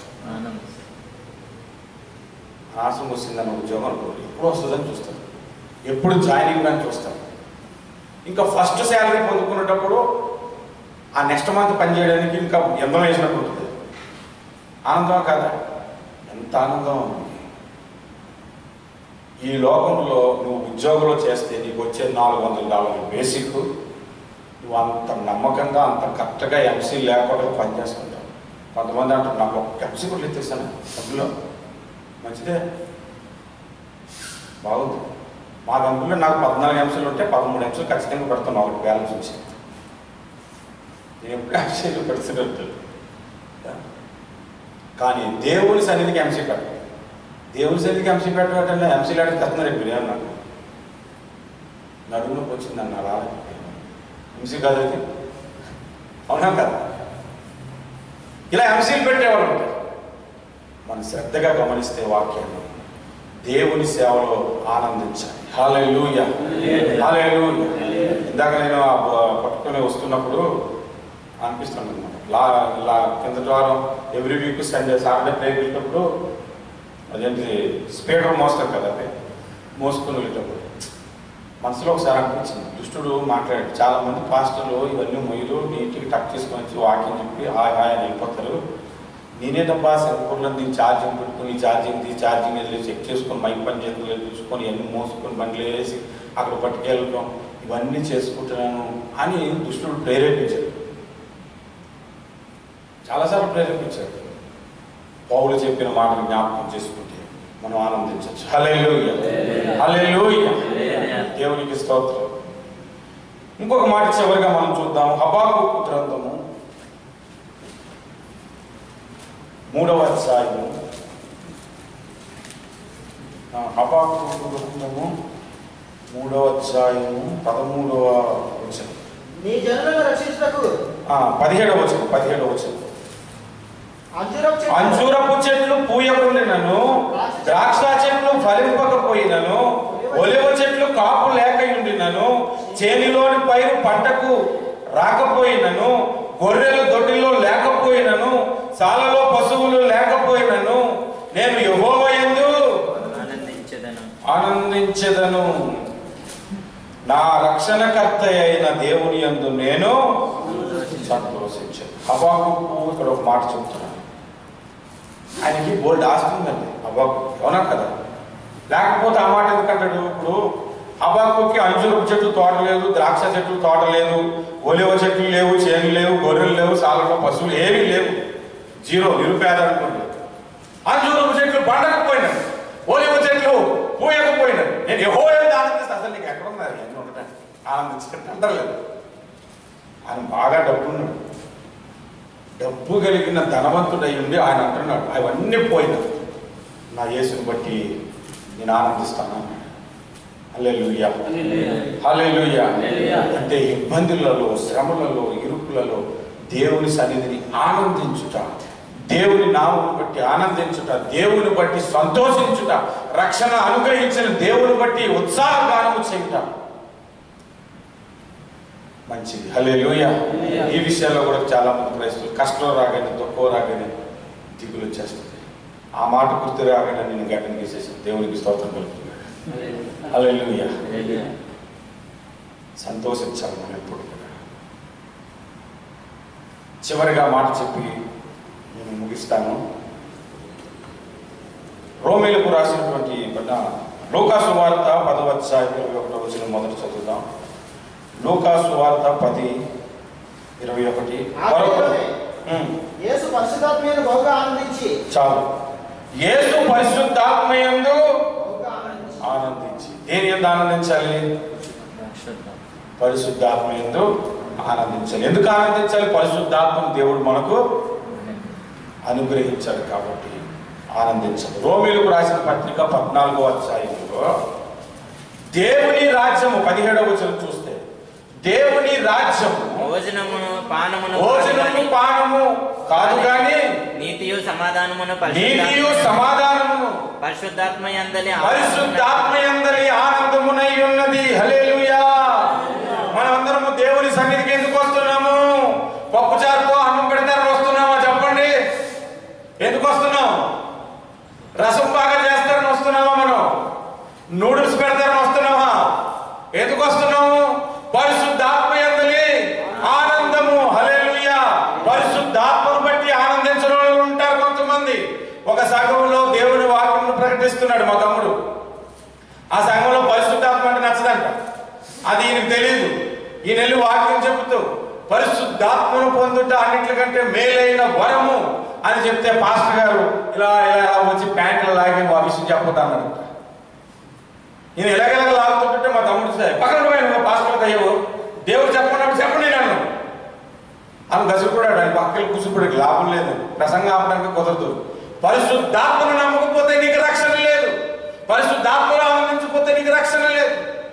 ఆశం వచ్చిందన్న ఉద్యోగం అనుకోండి ఎప్పుడు వస్తుందని చూస్తారు ఎప్పుడు జాయినింగ్ అని చూస్తారు ఇంకా ఫస్ట్ శాలరీ పొందుకునేటప్పుడు ఆ నెక్స్ట్ మంత్ పని చేయడానికి ఇంకా ఎంతో వేసినట్టు ఉంటుంది ఆనందం కాదా ఎంత ఆనందం ఈ లోకంలో నువ్వు ఉద్యోగంలో చేస్తే నీకు వచ్చే నాలుగు వందల డాలర్లు బేసిక్ నువ్వు అంత నమ్మకంగా అంత కరెక్ట్గా ఎంసీ లేకుండా పనిచేస్తుంటావు కొంతమంది అంటారు నాకు ఒక ఎంసీ కూడా ఎత్తేసాను డబ్బులో మంచిదే బాగుంది మా కంపెనీలో నాకు పద్నాలుగు ఎంసీలు ఉంటే పదమూడు ఎంసీలు ఖచ్చితంగా పెడతాను ఒకటి బ్యాలెన్స్ వచ్చి నేను ఎప్పుడు ఎంసీలు పెడుతున్నట్టు కానీ దేవుని సన్నిధికి ఎంసీ పెట్ట దేవుని సన్నిధికి ఎంసీ పెట్టడం ఎంసీలు ఆడికి తెస్తున్నారు ఇప్పుడు ఏమన్నా నడుము నొప్పి వచ్చింది అన్న రాలేదు ఎంసీ కాదు అది అవునా కదా ఇలా ఎంసీలు పెట్టేవాళ్ళు ఉంటారు మనం శ్రద్ధగా గమనిస్తే వాక్యాన్ని దేవుని సేవలో ఆనందించాలి హాలూయ హాలూయ ఇందాక నేను ఆ బ- పట్టుకొని వస్తున్నప్పుడు అనిపిస్తుంది అనమాట లా ఇలా కిందటి వారం every week Sunday Saturday prayer వెళ్ళినప్పుడు అదేంటి స్పీకర్ మోస్తాం కదా అది మోసుకొని వెళ్ళేటప్పుడు మనసులో ఒకసారి అనిపించింది దుష్టుడు మాట్లాడాడు చాలా మంది పాస్టర్లు ఇవన్నీ మొయ్యలు నీట్గా టక్ చేసుకొని వచ్చి వాకింగ్ చెప్పి హాయ్ హాయ్ అని వెళ్ళిపోతారు నేనే తప్ప సెల్ఫోన్లో దీన్ని ఛార్జింగ్ పెట్టుకుని ఛార్జింగ్ తీ ఛార్జింగ్ వెళ్ళి చెక్ చేసుకొని మైక్ పని చేతులు చూసుకొని అన్ని మోసుకొని బండ్లు వేసి అక్కడ పట్టుకెళ్ళటం ఇవన్నీ చేసుకుంటున్నాను అని దుష్టుడు ప్రేరేపించాడు చాలాసార్లు ప్రేరేపించాడు పౌలు చెప్పిన మాటను జ్ఞాపకం చేసుకుంటే మనం ఆనందించవచ్చు హల్లెలూయా హల్లెలూయా దేవునికి స్తోత్రం ఇంకొక మాట చివరిగా మనం చూద్దాం హబాకు గ్రంథము మూడవ అధ్యాయము ఆ, హబాకు గ్రంథము మూడవ అధ్యాయము పదమూడవ వచనం నీ జనులను రక్షించుటకు ఆ, పదిహేడవ వచనం పదిహేడవ వచనం అంజూరపు చెట్టు అంజూరపు చెట్లు పూయకుండినను ద్రాక్ష చెట్లు ఫలింపకపోయినను ఒలివ చెట్లు కాపు లేకయుండినను చేనిలోని పైరు పంటకు రాకపోయినను గొర్రెలు దొడ్డిలో లేకపోయినను సాలలో పశువులు లేకపోయినను నేను యెహోవాయందు ఆనందించదను ఆనందించదను నా రక్షణకర్త అయిన దేవుని యందు నేను సంతోషించాను హబాకు ఇక్కడ ఒక మాట చెప్తున్నాను ఆయనకి బోల్డ్ ఆస్తి ఉందండి హబాకు అవునా కదా లేకపోతే ఆ మాట ఎందుకంటాడు ఇప్పుడు హబాకుకి అంజూరపు చెట్టు తోట లేదు ద్రాక్ష చెట్టు తోట లేదు ఒలివ చెట్లు లేవు చేనులు లేవు గొర్రెలు లేవు సాలలో పశువులు ఏమీ లేవు జీరో నిరుపేద అనుకోండి అంజూరపు చెట్లు పండకపోయినాడు ఒలివ చెట్లు పూయకపోయినాడు నేను ఎహో ఆనందిస్తాను అసలు నీకు ఎక్కడ ఉన్నారు ఎన్ని ఉండటానికి ఆనందించకండి అంటారు ఆయన బాగా డబ్బున్నాడు డబ్బు కలిగిన ధనవంతుడై ఉండి ఆయన అంటున్నాడు అవన్నీ పోయినాయి నా యేసుని బట్టి నేను ఆనందిస్తాను అన్నాడు హల్లెలూయా హల్లెలూయా అంటే ఇబ్బందులలో శ్రమలలో ఇరుకులలో దేవుని సన్నిధిని ఆనందించుట దేవుని నామను బట్టి ఆనందించుట దేవుని బట్టి సంతోషించుట రక్షణ అనుగ్రహించిన దేవుని బట్టి ఉత్సాహగానము చేయుట మంచిది హల్లెలూయ ఈ విషయాల్లో కూడా చాలా మంది క్రైస్తవులు కష్టం రాగానే తక్కువ రాగానే దిగులు వచ్చేస్తుంది ఆ మాట గుర్తు రాగానే నేను గడ్డను గీసేసి దేవునికి స్తోత్రం కలుగుతున్నాడు హల్లెలూయ సంతోషించాలి మనం ఎప్పుడు కూడా చివరిగా మాట చెప్పి నేను ముగిస్తాను రోమేలకు రాసినటువంటి పట్ల లోకాసు వార్త పదవత్సాయం ఇరవై ఒకటో వచ్చిన మొదటి చదువుదాం లోకాసు వార్త పది ఇరవై ఒకటి ఆ మరొక దినమే ఉమ్, యేసు పరిశుద్ధాత్మీయుని బహుగా ఆనందించి చాలు యేసు పరిశుద్ధాత్మయందు బహుగా ఆనందించి ఆనందించి దేని ఎందు ఆనందించాలి పరిశుద్ధాత్మయందు ఆనందించాలి ఎందుకు ఆనందించాలి పరిశుద్ధాత్మను దేవుడు మనకు అనుగ్రహించాడు కాబట్టి ఆనందించాలి రోమిలకు రాసిన పత్రిక పద్నాలుగో అధ్యాయంలో దేవుని రాజ్యము పదిహేడవ వచనం చూస్తే దేవుని రాజ్యము భోజనమును పానమును భోజనము పానము కాదు కానీ నీతియు సమాధానమును నీతియు సమాధానము పరిశుద్ధాత్మ యందలి పరిశుద్ధాత్మయందలి ఆనందమునై ఉన్నది హల్లెలూయా మనమందరము దేవుని సన్నిధికి ఎందుకు వస్తున్నాము పప్పుచారుతో అన్నం పెడతారని వస్తున్నామా చెప్పండి ఎందుకు వస్తున్నాం రసం బాగా చేస్తారని వస్తున్నామా మనం నూడిల్స్ పెడతారని వస్తున్నామా ఎందుకు వస్తున్నాము పరిశుద్ధాత్మయందలి ఆనందము హల్లెలూయా పరిశుద్ధాత్మను బట్టి ఆనందించిన వాళ్ళు ఉంటారు కొంతమంది ఒక సంఘంలో దేవుని వాక్యమును ప్రకటిస్తున్నాడు మా తమ్ముడు ఆ సంఘంలో పరిశుద్ధాత్మ అంటే నచ్చదంట అది ఈయనకు తెలియదు ఈయన వెళ్ళి వాక్యం చెబుతూ పరిశుద్ధాత్మను పొందుట అన్నిటికంటే మేలైన వరము అని చెప్తే పాస్టర్ గారు ఇలా ఇలా ఇలా వచ్చి ప్యాంట్లు లాగి ఆ విషయం చెప్పొద్దన్నాడు నేను ఎలాగెలాగ లాగుతుంటే మా తమ్ముడు సార్ పక్కన పోయాను పాస్టర్ అయ్యో దేవుడు చెప్పమన్నప్పుడు చెప్పండి నన్ను అని గసుకుడాడు ఆయన పక్కకి కూర్చుకోవడానికి లాభం లేదు ప్రసంగం ఆపడానికి కుదరదు పరిశుద్ధాత్మను నమ్మకపోతే నీకు రక్షణ లేదు పరిశుద్ధాత్మను ఆనందించకపోతే నీకు రక్షణ లేదు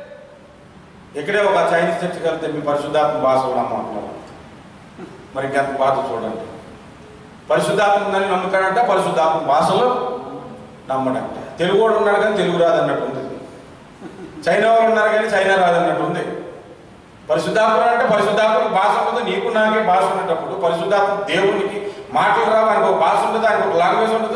ఇక్కడే ఒక చైనీస్ చర్చికి వెళ్తే మీ పరిశుద్ధాత్మ భాష కూడా అంటున్నారు మరి ఇంకెంత బాధ చూడండి పరిశుద్ధాత్మ ఉందని నమ్ముతాడంట పరిశుద్ధాత్మ భాషలో నమ్మడంట తెలుగు వాడు ఉన్నాడు కానీ తెలుగు రాదు అన్నట్టు ఉంది చైనా వాళ్ళు ఉన్నారు కానీ చైనా రాదు అన్నట్టు ఉంది పరిశుద్ధాత్మ అంటే పరిశుద్ధాత్మ భాష ఉండదు నీకు నాకే భాష ఉండేటప్పుడు పరిశుద్ధాత్మ దేవునికి మాటలు రావు ఆయనకు ఒక భాష ఉండదు ఆయనకు ఒక లాంగ్వేజ్ ఉండదు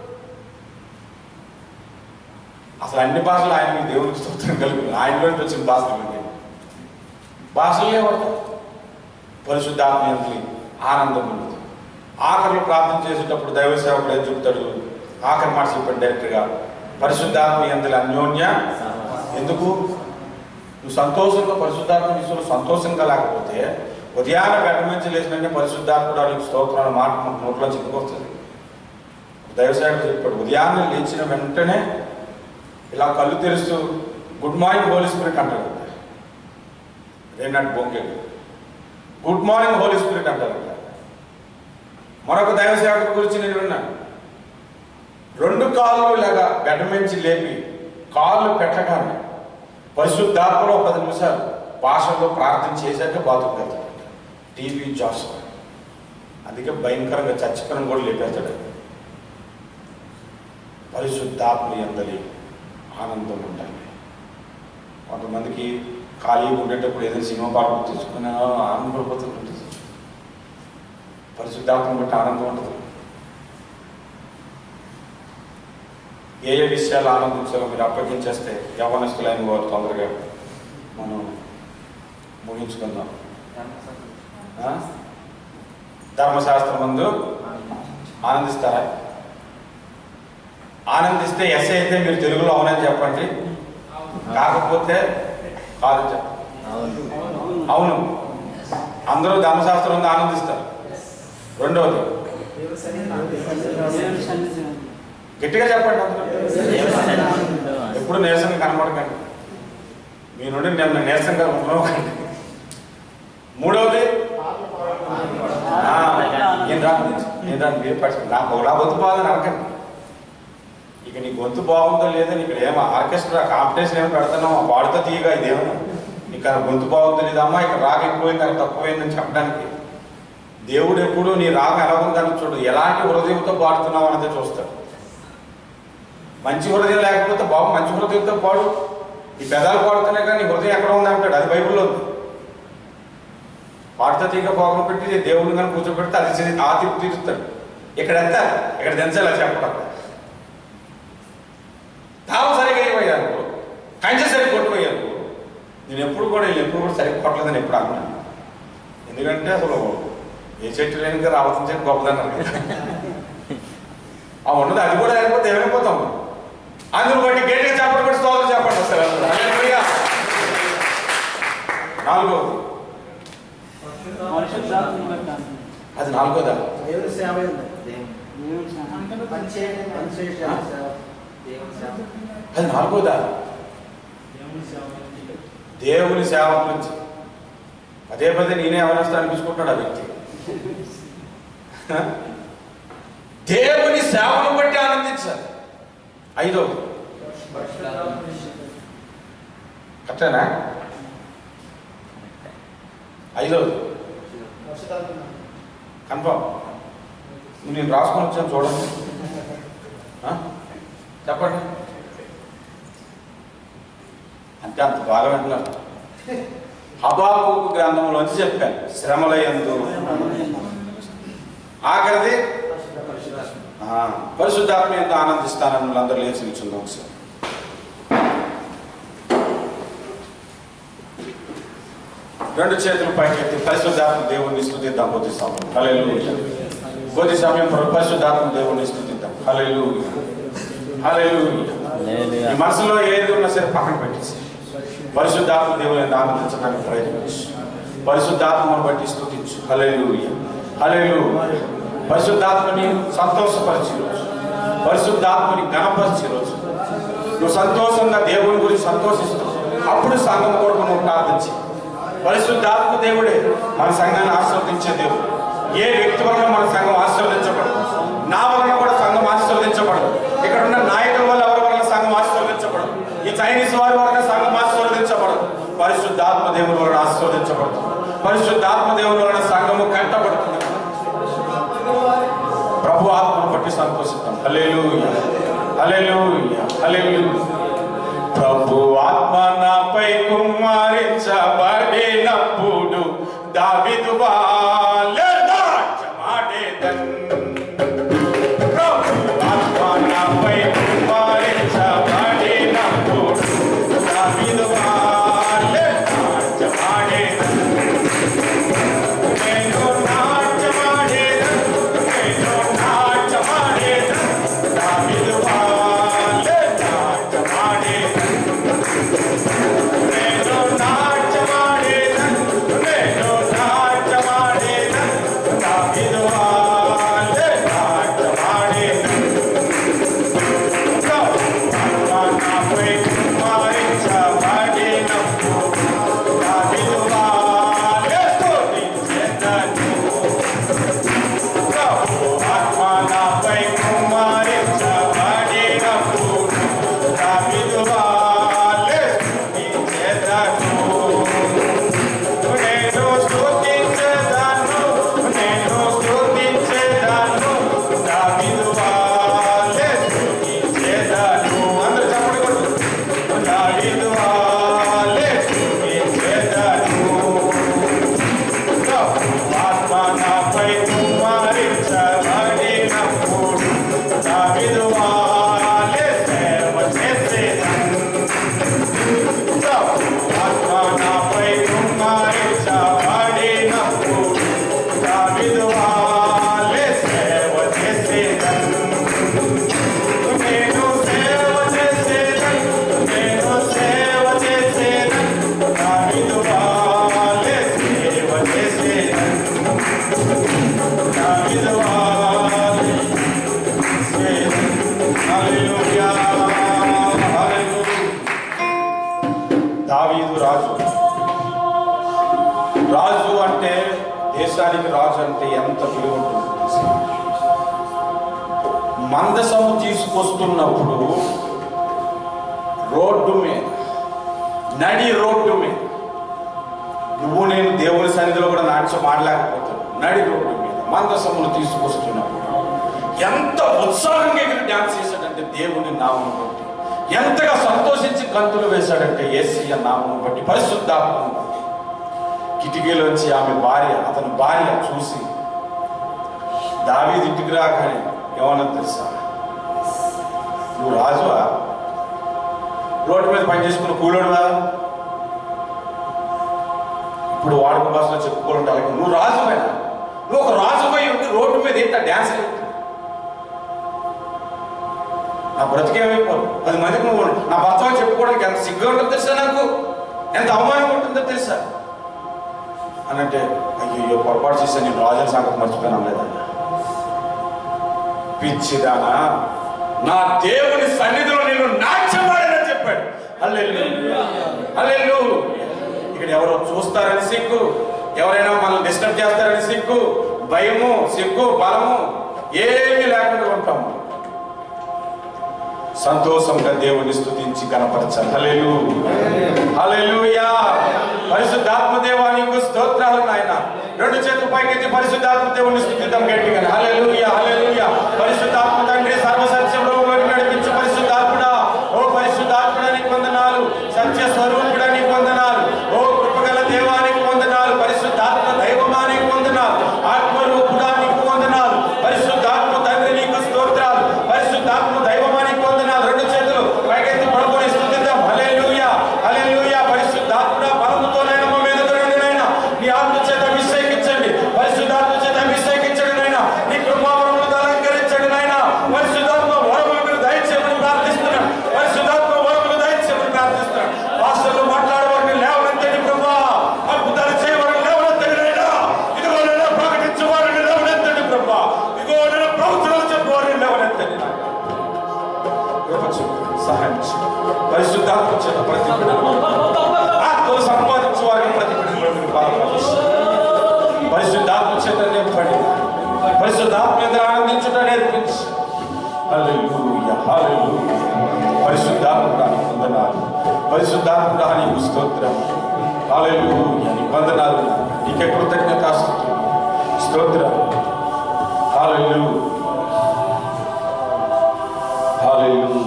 అసలు అన్ని భాషలు ఆయన దేవునికి స్తోత్రం కలుగు ఆయనలో నుంచి వచ్చిన భాషలు ఇవన్నీ. భాషలే పడతాయి పరిశుద్ధాత్మ ఎంతలి ఆనందం ఉండదు ఆఖరిలో ప్రార్థన చేసేటప్పుడు దైవ సేవకుడు ఏం చెప్తాడు ఆఖరి మాట చెప్పాడు డైరెక్ట్గా పరిశుద్ధాత్మ ఎంతలి అన్యోన్య ఎందుకు నువ్వు సంతోషంగా పరిశుద్ధాత్మ విషయంలో సంతోషంగా లేకపోతే ఉదయాన్నే బెడ్డ నుంచి లేచినంటే పరిశుద్ధాత్ముడు అడిగి స్తోత్రాల మాట మనకు నోట్లో చిక్కుకొస్తుంది దైవసేవకుడు చెప్పాడు ఉదయాన్నే లేచిన వెంటనే ఇలా కళ్ళు తెరుస్తూ గుడ్ మార్నింగ్ హోలీ స్పిరిట్ అంటారు రేనాటి బొంగేడు గుడ్ మార్నింగ్ హోలీ స్పిరిట్ అంటారు మరొక దైవ సేవకుడి గురించి నేను విన్నాను రెండు కాళ్ళు ఇలాగా బెడ్డ నుంచి లేపి కాళ్ళు పెట్టగానే పరిశుద్ధాత్మలో ఒక పది నిమిషాలు భాషలో ప్రార్థన చేశాక బాత్రూమ్ వెళ్తాడు టీవీ జాస్ అందుకే భయంకరంగా చచ్చిపోయిన కూడా లేపేస్తాడు పరిశుద్ధాత్మ ఎందలి ఆనందం ఉండాలి కొంతమందికి ఖాళీగా ఉండేటప్పుడు ఏదైనా సినిమా పాటలు తీసుకుని ఆనందపడిపోతుంది పరిశుద్ధాత్మ బట్టి ఆనందం ఉంటుంది ఏ ఏ విషయాలు ఆనందించాలో మీరు అప్పగించేస్తే యవనస్తులైన వారు తొందరగా మనం ముగించుకుందాం ఆ? ధర్మశాస్త్రం ముందు ఆనందిస్తారా ఆనందిస్తే ఎస్ అయితే మీరు తెలుగులో అవునని చెప్పండి కాకపోతే కాదు చెప్పండి అవును అందరూ ధర్మశాస్త్రం ఉంది ఆనందిస్తారు రెండవది గట్టిగా చెప్పండి అందరూ ఎప్పుడు నీరసంగా కనపడకండి మీ నుండి నేను నీరసంగా ఉండకండి మూడవది ఆ, నేను రా నేను దాన్ని మీరు పట్టు నాకు ఒకలా గొంతు బాగుందని అనకండి ఇక నీ గొంతు బాగుందో లేదో ఇక్కడ ఏమో ఆర్కెస్ట్రా కాంపిటీషన్ ఏమో పెడుతున్నావు పాడుతో తీయగా ఇదేమో నీకు ఆ గొంతు బాగుందో లేదమ్మా ఇక్కడ రాగం ఎక్కువైంది అక్కడ తక్కువైందని చెప్పడానికి దేవుడు ఎప్పుడు నీ రాగం ఎలా ఉందని చూడు ఎలాంటి హృదయంతో పాడుతున్నావు అన్నదే చూస్తాడు మంచి హృదయం లేకపోతే బాబు మంచి హృదయంతో పాడు ఈ పెదాలు పాడుతున్నాయి కానీ నీ హృదయం ఎక్కడ ఉంది అంటాడు అది బైబిల్లో ఉంది వాటితో తీగ పోగం పెట్టి దేవుడిని కానీ కూర్చోబెడితే అది చేసి ఆ తిప్పి తీరుస్తాడు ఇక్కడ ఎంత ఇక్కడ దించాలి అది చెప్పడం తాళం సరిగ్గా అయిపోయాను కంచె సరిగ్గా కొట్టుపోయాను నేను ఎప్పుడు కూడా వీళ్ళు ఎప్పుడు కూడా సరిగ్గా కొట్టలేదని ఎప్పుడు అన్నాను ఎందుకంటే అసలు ఏ చెట్టు లేని రావాల్సిన చెట్టు గొప్పదన్నారు కదా. ఆ ఉన్నది అది కూడా లేకపోతే ఏమైపోతాం అందులో బట్టి గట్టిగా చెప్పండి బట్టి స్తోత్రం చెప్పండి అసలు హల్లెలూయా. నాలుగోది పరిశుద్ధాత్మను బట్టి ఆనందించు. అది నాలుగోదా దేవుని సేవ ఉంది దేవుని సహాయం. పని చేయండి పని చేయండి సేవ దేవుని సేవ అది నాలుగోదా దేవుని సేవ ఉంది. దేవుని సేవ గురించి పదే పదే నేనే అవనస్తా అనిపించుకుంటాడు ఆ వ్యక్తి హ? దేవుని సేవను బట్టి ఆనందించాలి ఐదోది కరెక్టేనా ఐదోది పరిశుద్ధాత్మ కన్ఫర్మ్ నువ్వు నేను రాసుకొని వచ్చాను చూడండి ఆ? చెప్పండి అంటే అంత బాగా వింటున్నారు హబాకు గ్రంథంలోంచి చెప్పాను శ్రమల యందు ఆఖరిది ఆ, పరిశుద్ధాత్మ ఎందు ఆనందిస్తానని అందరూ లేచి నిల్చుందాం ఒకసారి రెండు చేతులు పైకెత్తి పరిశుద్ధాత్మ దేవుణ్ణి స్థుతిద్దాం కొద్ది సమయం హల్లెలూయా కొద్ది సమయం పరి- పరిశుద్ధాత్మ దేవుణ్ణి స్థుతిద్దాం హల్లెలూయా హల్లెలూయా ఈ మనసులో ఏది ఉన్నా సరే పక్కన పెట్టేసి పరిశుద్ధాత్మ దేవుని ఆనందించడానికి ప్రయత్నించు పరిశుద్ధాత్మను బట్టి స్థుతించు హల్లెలూయా హల్లెలూయా పరిశుద్ధాత్మని సంతోషపరిచే రోజు పరిశుద్ధాత్మని గణపరిచే రోజు నువ్వు సంతోషంగా దేవుని గురించి సంతోషిస్తూ అప్పుడు సంఘం కొరకు నువ్వు ప్రార్థించి పరిశుద్ధాత్మ దేవుడే మన సంఘాన్ని ఆశీర్వదించే దేవుడు ఏ వ్యక్తి వలన మన సంఘం ఆశీర్వదించబడదు నా వలన కూడా సంఘం ఆశీర్వదించబడదు ఇక్కడ ఉన్న నాయకుల వల్ల ఎవరి వలన సంఘం ఆశీర్వదించబడదు ఈ చైనీస్ వారి వలన సంఘం ఆశీర్వదించబడదు పరిశుద్ధాత్మ దేవుని వలన ఆశీర్వదించబడదు పరిశుద్ధాత్మ దేవుని వలన సంఘము కట్టబడుతుంది ప్రభు ఆత్మను బట్టి సంతోషిద్దాం హల్లెలూయా హల్లెలూయా హల్లెలూయా ప్రభు ఆత్మ నాపై కుమారించబడినప్పుడు దావిదు వాడేదన్ ప్రభు ఆత్మ నాపై కుమారించబడినప్పుడు దావిదు వాడేదన్ నేను నాట్యమాడేదన్ నేను నాట్యమాడేదన్ దావిదు వాడే నాట్యమాడేదన్ నేను నాట్యమాడేదన్ నేను నాట్యమాడేదన్ దావిదు వాడే నాట్యమాడేదన్ నాపై కుమారించబడినప్పుడు దావిదు వాడే స్తుతించెదను ఆత్మనాపై కుమారించబడినప్పుడు దావీదు వాలే స్తుతించెదను. నేను స్తుతించెదను, నేను స్తుతించెదను, దావీదు వాలే స్తుతించెదను. అందరూ చప్పట్లు కొట్టు. దావీదు వాలే స్తుతించెదను. ఆత్మనాపై కుమారించబడినప్పుడు దావీదు వాలే సేవ చేసేదను. ఆత్మనాపై కుమారించబడినప్పుడు దావీదు వాలే సేవ చేసేదను. నేను సేవ చేసేదను, నేను సేవ చేసేదను, దావీదు వాలే సేవ చేసేదను. దావీదు వాలే చేసేదను. హల్లెలూయా, హల్లెలూయా. దావీదు రాజు రాజు అంటే దేశానికి రాజు అంటే ఎంత విలువ ఉంటుంది తెలుసా? మందసము తీసుకొస్తున్నప్పుడు రోడ్డు మీద నడి రోడ్డు మీద నువ్వు నేను దేవుని సన్నిధిలో కూడా నాట్యం ఆడలేకపోతావు నడి రోడ్డు మీద మందసమును తీసుకొస్తున్నప్పుడు ఎంత ఉత్సాహంగా ఎగిరి డాన్స్ చేశాడంటే దేవుని నామం బట్టి ఎంతగా సంతోషించి గంతులు వేశాడంటే ఏసీయ నామం బట్టి పరిశుద్ధాత్మను బట్టి కిటికీలోంచి ఆమె భార్య అతని భార్య చూసి దావీది ఇంటికి రాగానే ఏమన్నా తెలుసా నువ్వు రాజువా రోడ్డు మీద పని చేసుకున్న కూలోడువా ఇప్పుడు వాడుక భాషలో చెప్పుకోవాలంటే అలాగే నువ్వు రాజువేనా నువ్వు ఒక రాజుపై ఉండి రోడ్డు మీద ఏంట డ్యాన్స్ ఏంటి? నా బ్రతికేమైపోను పది మందికి నువ్వు నా భర్త అని చెప్పుకోవడానికి ఎంత సిగ్గు ఉంటుందో తెలుసా నాకు ఎంత అవమానం ఉంటుందో తెలుసా అని అంటే అయ్యో పొరపాటు చేశాను నేను రాజుల సంగతి మర్చిపోయినా లేదా పిచ్చిదానా నా దేవుని సన్నిధిలో నేను నాట్యమాడని చెప్పాడు హల్లెలూయా హల్లెలూయా ఇక్కడ ఎవరో చూస్తారని సిగ్గు ఎవరైనా మనల్ని డిస్టర్బ్ చేస్తారని సిగ్గు భయము సిగ్గు బలము ఏమీ లేకుండా ఉంటాము సంతోషంగా దేవుని స్తుతించి కనపరచాలి హల్లెలూ హల్లెలూయా పరిశుద్ధాత్మ దేవానికి స్తోత్రాలు నాయన రెండు చేతులు పైకెత్తి పరిశుద్ధాత్మ దేవుని స్తుతిద్దాం గట్టిగా హల్లెలూయా హల్లెలూయా పరిశుద్ధాత్మ తండ్రి సర్వసత్యంలోకి నడిపించు పరిశుద్ధాత్ముడా ఓ పరిశుద్ధాత్ముడా నీకు వందనాలు సత్య స్వరూపుడా నీకు వందనాలు ఓ కృపగల దేవానికి వందనాలు పరిశుద్ధాత్మ దైవమానికి వందనాలు ఆత్మరూపుడా నీకు వందనాలు పరిశుద్ధాత్మ తండ్రి నీకు స్తోత్రాలు పరిశుద్ధాత్మ దైవమానికి వందనాలు రెండు చేతులు పైకెత్తి పడుకొని స్తుతిద్దాం హల్లెలూయా హల్లెలూయా పరిశుద్ధాత్మ బలముతోనైనా మా మీద నైనా నీ ఆత్మ చేత అభిషేకించండి పరిశుద్ధాత్మ చేత అభిషేకించండి నైనా నీ కృపావరములతో అలంకరించండి నైనా పరిశుద్ధాత్మ వరములు మీరు దయచేయమని ప్రార్థిస్తున్నాను పరిశుద్ధాత్మ వరములు దయచేయమని ప్రార్థిస్తున్నాను భాషల్లో మాట్లాడేవారిని లేవనెత్తండి ప్రభా అద్భుతాలు చేయవారిని లేవనెత్తండి నైనా ఇదిగో నేను ప్రకటించే వారిని లేవనెత్తండి ప్రభా ఇదిగో నేను ప్రవచనాలు చెప్పేవారిని లేవనెత్తండి నాయనా. కృప చూపు, సహాయం చేయి. పరిశుద్ధాత్మ చేత ప్రతి బిడ్డను ఆత్మలు సంపాదించు వారిని ప్రతి బిడ్డను మీరు బలపరచండి. పరిశుద్ధాత్మ చేత నింపండి పరిశుద్ధాత్మ మీద ఆనందించుట నేర్పించి హల్లెలూయా హల్లెలూయా పరిశుద్ధాత్మ వందనాలు పరిశుద్ధాత్మ నీకు స్తోత్రం హల్లెలూయా నీ వందనాలు నీకే కృతజ్ఞత స్తోత్రం హల్లెలూయా హల్లెలూయా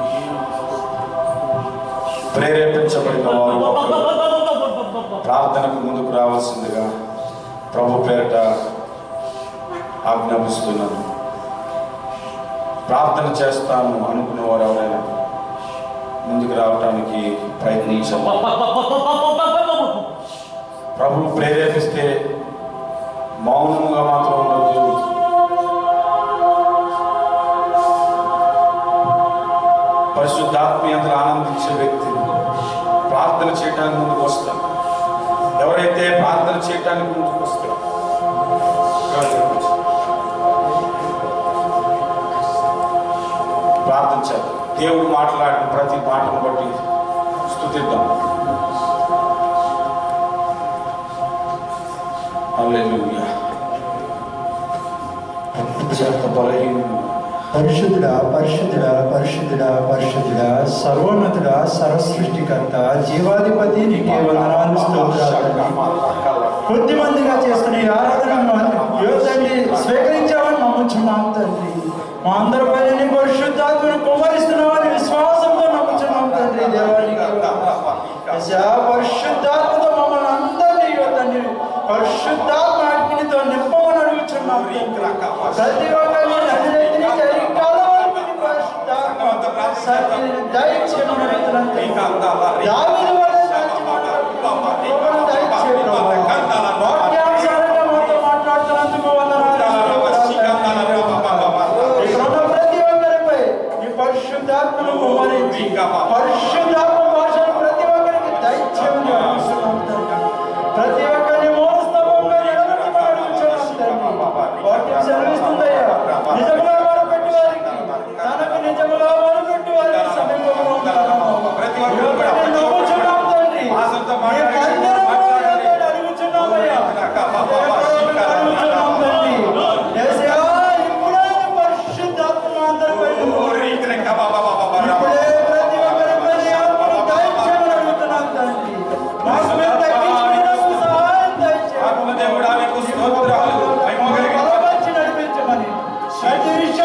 ప్రేరేపించబడిన వారు ఒకరు ప్రార్థనకు ముందుకు రావాల్సిందిగా ప్రభు పేరట ఆజ్ఞాపిస్తున్నాను ప్రార్థన చేస్తాను అనుకున్న వారు ఎవరైనా ముందుకు రావడానికి ప్రయత్నించాలి ప్రభు ప్రేరేపిస్తే మౌనముగా మాత్రం ఉండొద్దు పరిశుద్ధాత్మీయతను ఆనందించే వ్యక్తి ప్రార్థన చేయడానికి ముందుకు వస్తారు ఎవరైతే ప్రార్థన చేయడానికి ముందుకు వస్తారో ప్రార్థించాలి దేవుడు మాట్లాడిన ప్రతి మాటను బట్టి స్థుతిద్దాం హల్లెలూయా చేత బలహీన పరిశుద్ధుడా పరిశుద్ధుడా పరిశుద్ధుడా పరిశుద్ధుడా సర్వోన్నతుడా సర్వసృష్టికర్త జీవాధిపతి నీకే వందనాలు స్తోత్రాలు తండ్రి. కొద్ది మందిగా చేస్తున్న ఈ ఆరాధనను యువతండి స్వీకరించామని నమ్ముచున్నాం తండ్రి మా అందరిపై నీ పరిశుద్ధాత్మను కుమరిస్తున్నామని విశ్వాసంతో నమ్ముచున్నాం తండ్రి దేవానికి యెహోవా, పరిశుద్ధాత్మతో మమ్మల్ని అందరినీ యువతండి పరిశుద్ధాత్మ అగ్నితో నింపమని అడుగుచున్నాం ప్రతి ఒక్కరిని నడినెత్తిని జరిగి కాలవరకు నీ పరిశుద్ధాత్మ సత్యని దయచేయమని అడుగుతున్నాం తండ్రి. దావీదు వలె నడుచుకున్నట్టు కృపను దయచేయి ప్రభువా. వాక్యానుసారంగా మాతో మాట్లాడుతున్నందుకు వందనాలు ఇక్కడ ఉన్న ప్రతి ఒక్కరిపై నీ పరిశుద్ధాత్మను కుమ్మరించి పరిశుద్ధాత్మ భాషను ప్రతి ఒక్కరికి దయచేయమని అడుగుతున్నాం తండ్రి. ప్రతి ఒక్కరిని మోస్తవంగా నిలబెట్టుమని అడుగుతున్నాం తండ్రి. వాక్యం సెలవిస్తుందయ్యా నిజముగా మొరపెట్టు వారికి తనకు నిజముగా మొరపెట్టు వారికి సమీపంలో ఉంటాను ప్రతి ఒక్కరు కూడా యువకుడిని నమ్ముచున్నాం తండ్రి. భాషలతో నీ మాట్లాడి- కనికరము మాట్లాడి- యువకుడిని అడుగుచున్నామయ్యా. అడుగుచున్నాం తండ్రి. యేసయ్యా, ఇప్పుడే నీ పరిశుద్ధాత్మ అందరిపై ఇప్పుడే ప్రతి ఒక్కరిపై నీ ఆత్మను దయచేయమని అడుగుతున్నాం తండ్రి. మాకు మేము తగ్గించుకునేందుకు సహాయం దయచేయమని. ఆత్మదేవుడా నీకు స్తోత్రాలు. మహిమ కలిగిన బలపరిచి నడిపించమని ప్రతి విషయంలో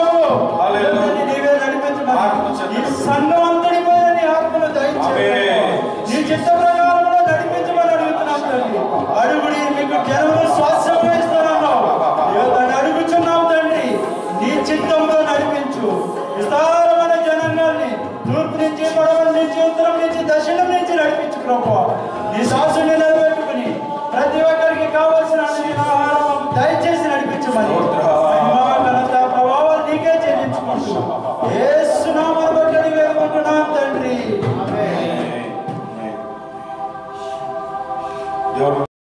నడిపించు విస్తారమైన జనాంగాల్ని తూర్పు నుంచి పడవ నుంచి ఉత్తరం నుంచి దక్షిణం నుంచి నడిపించు ప్రభు నీ సాసుని నిలబెట్టుకుని ప్రతి ఒక్కరికి కావాల్సిన అన్ని ఆహారం దయచేసి నడిపించమని